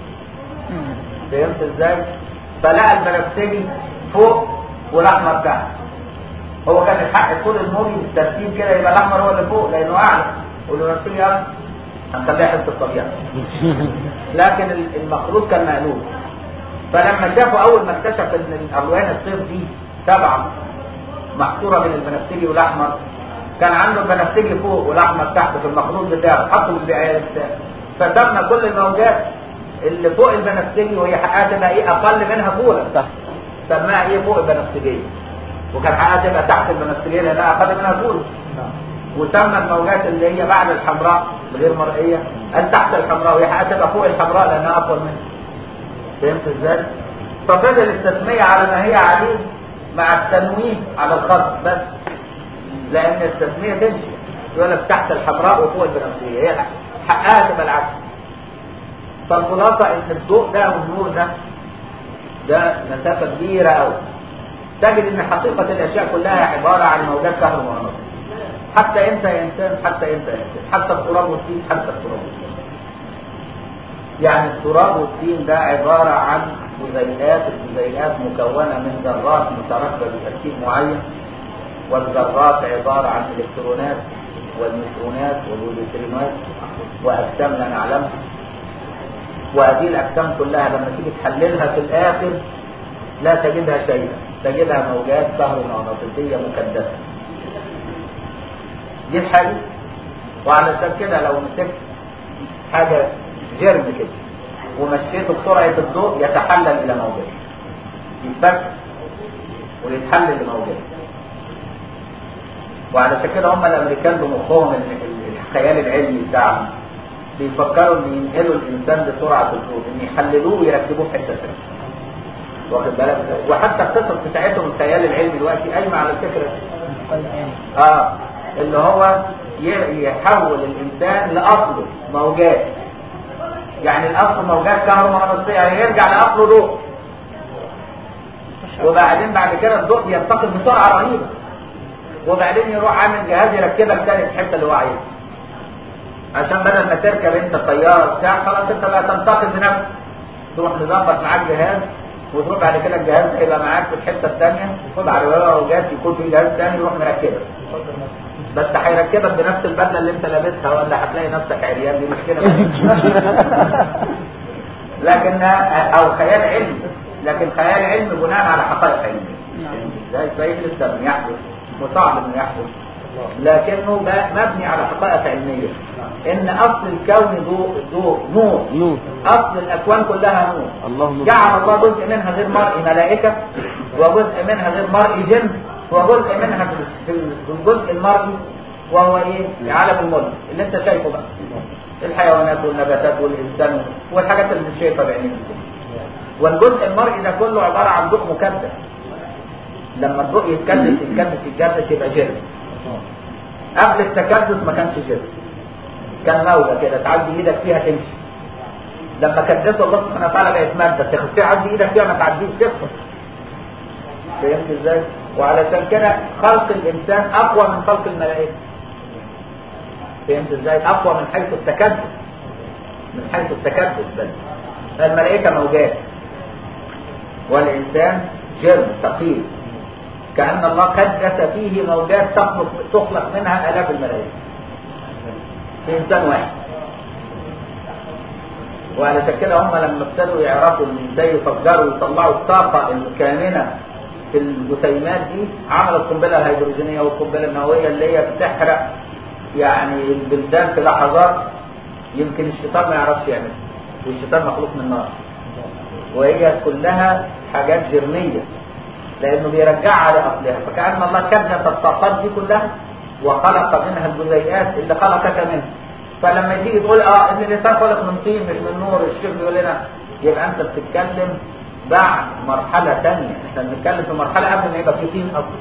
فهمت ازاي فلقى البنفسجي فوق والاحمر تحت هو كان الحق طول الموجي بالترتيب كده يبقى الاحمر هو اللي فوق لانه اعلى والبنفسجي اعلى هنخليها حته الطبيعه لكن المخروط كان مقلوب فلما شافوا اول ما اكتشف ان الالوان الصيف دي سبعه محصوره بين البنفسجي والاحمر كان عنده البنفسجي فوق والاحمر تحت في المخروط بتاعه حطوا البقايا بتاعه فسمى كل الموجات اللي فوق البنفسجي وهي حقها تبقى ايه اقل منها طولا تحت سماها ايه فوق البنفسجيه وكان حقها تبقى تحت البنفسجيه لانها اقل منها طول وسمى الموجات اللي هي بعد الحمراء غير مرئيه قال تحت الحمراء وهي حقها تبقى فوق الحمراء لانها اطول منها فهمت ازاي؟ ففضل التسميه على ما هي عليه مع التنويه على الخط بس لان التسميه تمشي يقول لك تحت الحمراء وفوق البنفسجيه هي حقها تبقى العكس فالخلاصه ان الضوء ده والنور ده ده مسافه كبيره قوي تجد ان حقيقه الاشياء كلها عباره عن موجات كهرومغناطيسيه حتى انت يا انسان حتى انت يا انسان حتى التراب والطين حتى التراب والطين يعني التراب والطين ده عبارة عن جزيئات الجزيئات مكونة من ذرات متركبة بتركيب معين والذرات عبارة عن الكترونات والنيوترونات والبروتونات وأجسام لا نعلمها وهذه الأجسام كلها لما تيجي تحللها في الآخر لا تجدها شيئا تجدها موجات كهرومغناطيسية مكدسة دي الحقيقة وعلشان كده لو مسكت حاجة جرم كده ومشيته بسرعة الضوء يتحلل إلى موجات يتفك ويتحلل لموجات وعلشان كده هم الأمريكان بمخهم ال- ال- الخيال العلمي بتاعهم بيفكروا ان ينقلوا الانسان بسرعه الضوء ان يحللوه ويركبوه في حته ثانيه واخد بالك وحتى القصص بتاعتهم الخيال العلمي دلوقتي قايمه على الفكره دي. اه اللي هو ي- يحول الانسان لاصله موجات يعني الاصل موجات كهرومغناطيسيه يعني يرجع لاصله ضوء وبعدين بعد كده الضوء ينتقل بسرعه رهيبه وبعدين يروح عامل جهاز يركبك تاني في الحته اللي هو عايزها عشان بدل ما تركب انت طياره بتاع خلاص انت بقى تنتقل بنفسك تروح مظبط معاك جهاز وتروح بعد كده الجهاز هيبقى معاك في الحته الثانيه بعد ما هو جات يكون في جهاز ثاني يروح مركبك بس هيركبك بنفس البدله اللي انت لابسها ولا هتلاقي نفسك عريان دي مشكله لكن او خيال علمي لكن خيال علمي بناء على حقائق علميه ازاي صحيح لسه لم يحدث وصعب انه يحدث لكنه بقى مبني على حقائق علميه ان اصل الكون ضوء ضوء نور نور اصل الاكوان كلها نور اللهم جعل الله جزء منها غير مرئي ملائكه وجزء منها غير مرئي جن وجزء منها في في الجزء المرئي وهو ايه عالم الملك اللي انت شايفه بقى الحيوانات والنباتات والانسان والحاجات اللي مش شايفها بعينيك والجزء المرئي ده كله عباره عن ضوء مكدس لما الضوء يتكدس يتكدس يتكدس يبقى جرم قبل التكدس ما كانش جرم كان موجه كده تعدي ايدك فيها تمشي لما كدسه الله سبحانه وتعالى بقت ماده تخفي عدي ايدك فيها ما تعديش تخفى فهمت ازاي؟ وعلشان كده خلق الانسان اقوى من خلق الملائكه فهمت ازاي اقوى من حيث التكدس من حيث التكدس بس الملائكه موجات والانسان جرم ثقيل كأن الله قدس فيه موجات تخلق تخلق منها آلاف الملائكة في إنسان واحد وعلشان كده هم لما ابتدوا يعرفوا ان ازاي يفجروا ويطلعوا الطاقة الكامنة في الجسيمات دي عملوا القنبلة الهيدروجينية والقنبلة النووية اللي هي بتحرق يعني البلدان في لحظات يمكن الشيطان ما يعرفش يعملها والشيطان مخلوق من نار وهي كلها حاجات جرمية لأنه بيرجعها لأصلها فكأن الله كدس الطاقات دي كلها وخلق منها الجزيئات اللي خلقك منها فلما تيجي تقول اه ان الانسان خلق من طين مش من نور الشيخ بيقول لنا يبقى انت بتتكلم بعد مرحلة ثانية احنا بنتكلم في مرحلة قبل ما يبقى في طين اصلا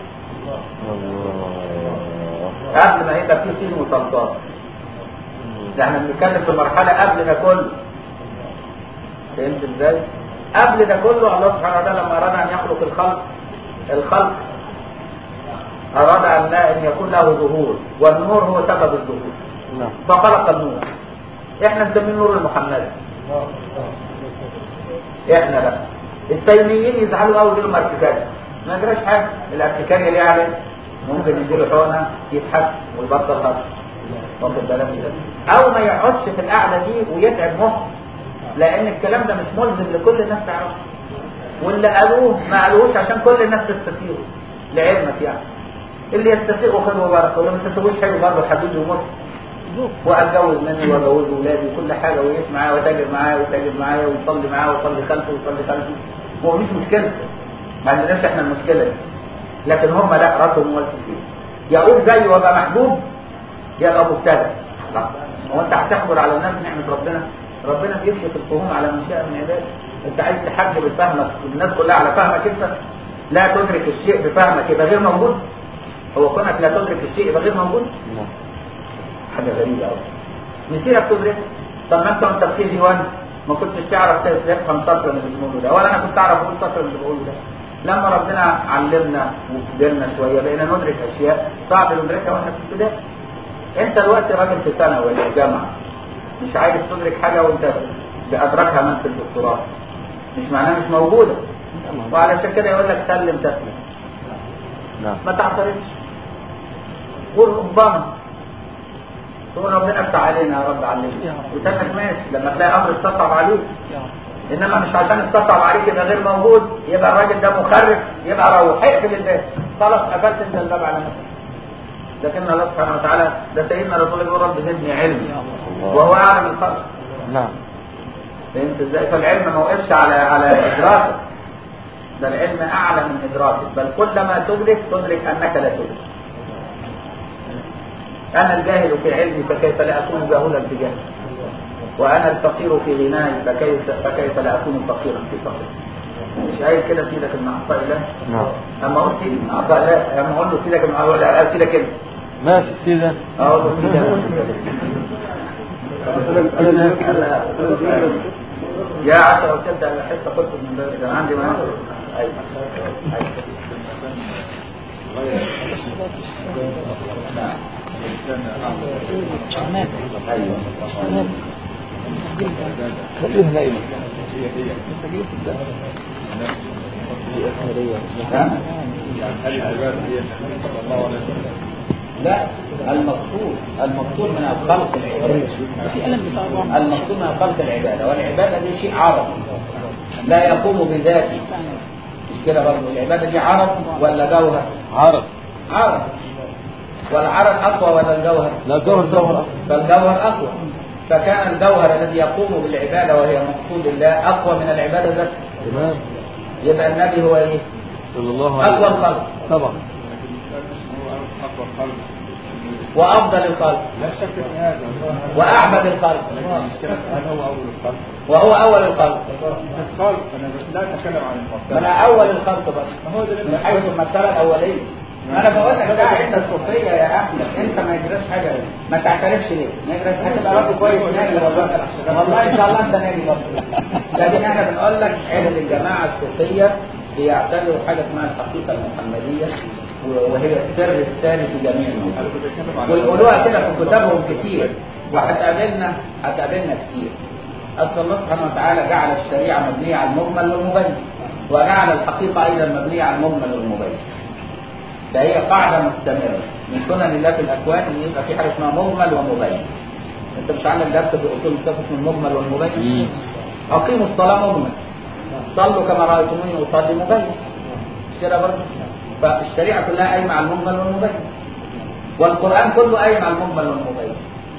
قبل ما يبقى في طين وصلصال ده احنا بنتكلم في مرحلة قبل ده كله فهمت ازاي؟ قبل ده كله الله سبحانه وتعالى لما اراد ان يخلق الخلق الخلق اراد ان لا ان يكون له ظهور والنور هو سبب الظهور نعم فخلق النور احنا نسميه النور المحمدي احنا بقى التيميين يزعلوا قوي يقولوا ارتكاري ما يجراش حاجه الارتكاري ليه عليه ممكن يديله حقنه يضحك ويبطل هضم واخد بالك من ده او ما يقعدش في القعده دي ويتعب مخه لان الكلام ده مش ملزم لكل الناس تعرفه واللي قالوه ما قالوهوش عشان كل الناس تستفيده لعلمك يعني اللي يستفيقوا خير وبركه واللي ما تستفيقوش حلو برضه حبيبي ومر واتجوز مني واجوز ولادي وكل حاجه ويعيش معاه وتاجر معاه ويتاجر معايا ويصلي معاه ويصلي خلفه ويصلي خلفه هو مش مشكلته ما عندناش احنا المشكله دي لكن هم لا راسهم والف فيه يقول زيه وابقى محبوب يبقى مبتدع لا هو انت هتحجر على الناس نعمه ربنا ربنا بيكشف الفهوم على من شاء من عباده انت عايز تحجب فهمك الناس كلها على فهمك انت لا تدرك الشيء بفهمك يبقى غير موجود هو كونك لا تدرك الشيء يبقى غير موجود نعم حاجه غريبه قوي مسيرك تدرك طب ما انت وانت في جي 1 ما كنتش تعرف تفهم سطر من اللي بنقوله ده ولا انا كنت اعرف اقول سطر من اللي بقوله ده لما ربنا علمنا وكبرنا شويه بقينا ندرك اشياء صعب ندركها واحنا في ابتدائي انت دلوقتي راجل في ثانوي ولا في جامعه مش عايز تدرك حاجه وانت بادركها من في الدكتوراه مش معناها مش موجوده وعلشان كده يقول لك سلم تسلم نعم ما تعترضش قول ربما تقول ربنا افتح علينا يا رب علمنا وتنك ماشي لما تلاقي امر استصعب عليك انما مش عشان استصعب عليك يبقى غير موجود يبقى الراجل ده مخرف يبقى روح اقفل الباب خلاص قفلت انت الباب على نفسك لكن الله سبحانه وتعالى ده سيدنا رسول الله يقول رب زدني علم وهو اعلم الخلق نعم فهمت ازاي فالعلم ما وقفش على على ادراكك ده العلم اعلى من ادراكك بل كلما تدرك تدرك انك لا تدرك انا الجاهل في علمي فكيف لا اكون جاهلا في جهلي وانا الفقير في غناي فكيف فكيف لا اكون فقيرا في فقري مش قايل كده في لك من اعطاء الله نعم اما قلت من اعطاء الله اما اقول له في لك من اعطاء الله قال في لك انت ماشي سيدة اقول له في لك يا عشرة وتبدأ الحصة قلت من باب كان عندي ما أيوة نعم أيوة خليه نايم ها؟ لا المقصود المقصود من الخلق العبادة المقصود من الخلق العبادة والعبادة دي شيء عرض لا يقوم بذاته مش كده برضه العبادة دي عرض ولا جوهر عرض عرض والعرض أقوى ولا الجوهر لا جوهر جوهر فالجوهر أقوى فكان الجوهر الذي يقوم بالعبادة وهي مقصود الله أقوى من العبادة ذاتها تمام يبقى النبي هو إيه؟ صلى الله عليه أقوى وسلم الخلق طبعا أكبر خلق وأفضل الخلق لا شك في هذا وأعبد الخلق المشكلة هل هو أول الخلق؟ وهو أول الخلق الخلق أنا لا أتكلم عن من المرتبة أول الخلق بس ما هو ده اللي من حيث المرتبة الأولية ما أنا بقول لك بقى عند الصوفية يا أحمد أنت ما يجراش حاجة ما تعترفش ليه؟ ما يجراش حاجة تبقى راجل كويس ناجي والله والله إن شاء الله أنت ناجي برضه لكن إحنا بنقول لك عند الجماعة الصوفية بيعتبروا حاجة اسمها الحقيقة المحمدية و- وهي السر الثاني في جميع النصوص ويقولوها كده في كتابهم كتير وهتقابلنا هتقابلنا كتير أصل الله سبحانه وتعالى جعل الشريعة مبنية على المجمل والمبين وجعل الحقيقة أيضا مبنية على المجمل والمبين فهي قاعدة مستمرة من سنن الله في الأكوان إن يبقى في حاجة اسمها مجمل ومبين أنت مش عندك درس في أصول الفقه اسمه المجمل والمبين أقيموا الصلاة مجمل صلوا كما رأيتموني أصلي مبين مش كده برضه فالشريعة كلها قايمة على المجمل والمبين والقرآن كله قايم على المجمل والمبين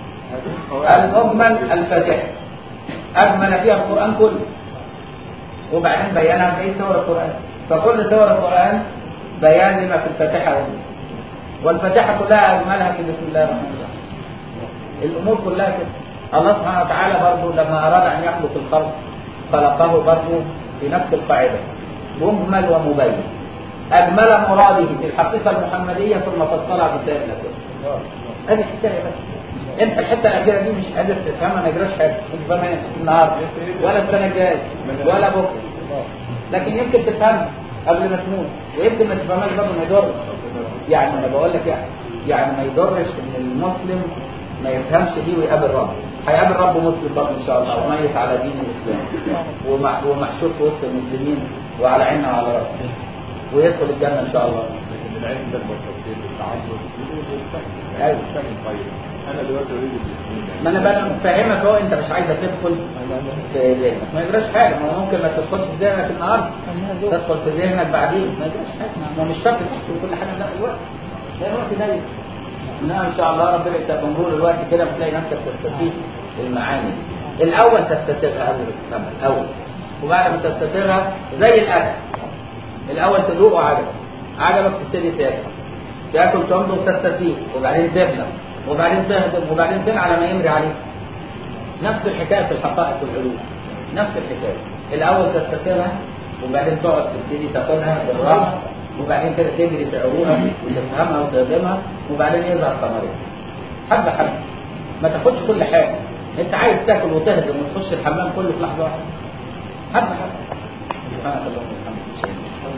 المجمل الفاتحة أجمل فيها القرآن كله وبعدين بيانها في سور القرآن فكل سور القرآن بيان لما في الفاتحة والمجمل. والفاتحة كلها أجملها في بسم الله الرحمن الرحيم الأمور كلها كده الله سبحانه وتعالى برضه لما أراد أن يخلق الخلق خلقه برضه بنفس القاعدة مجمل ومبين أجمل مراده في الحقيقة المحمدية ثم فصلها في سائر الأكوان هذه الحكاية بس انت الحته الاخيره دي مش قادر تفهمها ما يجراش حاجه مش فاهمها النهارده ولا السنه الجايه ولا بكره لكن يمكن تفهمها قبل ما تموت ويمكن ما تفهمهاش برضه ما يضرش يعني انا بقول لك يعني يعني ما يضرش ان المسلم ما يفهمش دي ويقابل رب هيقابل رب مسلم برضه ان شاء الله وميت على دين الاسلام ومح- ومحشور في وسط المسلمين وعلى عيننا وعلى راسنا ويدخل الجنه ان شاء الله لكن العلم ده المتوسط التعصب أيوة. طيب انا دلوقتي اريد الاسلام ما انا بقى مفهمك اهو انت مش عايزه تدخل في ذهنك ما يجراش حاجه ما هو ممكن ما تدخلش في ذهنك النهارده تدخل في ذهنك بعدين ما يجراش حاجه ما هو مش شرط تحكي كل حاجه لا الوقت لا الوقت ضيق انما ان شاء الله ربنا يكتب مرور الوقت كده بتلاقي نفسك تستفيد المعاني الاول تستسيغها قبل ما تفهمها الاول وبعد ما تستسيغها زي الاكل الاول تذوق وعجبك عجبك تبتدي تاكل تاكل تنضغ تستسيغ وبعدين تبلع وبعدين تهضم وبعدين تنعى على ما يمري عليك نفس الحكايه في الحقائق والعلوم نفس الحكايه الاول تستسيغها وبعدين تقعد تبتدي تاكلها بالراحه وبعدين كده تجري في عروقها وتفهمها وتهضمها وبعدين يظهر ثمرها حبه حبه ما تاخدش كل حاجه انت عايز تاكل وتهضم وتخش الحمام كله في لحظه واحده حبه حبه سبحانك اللهم وبحمدك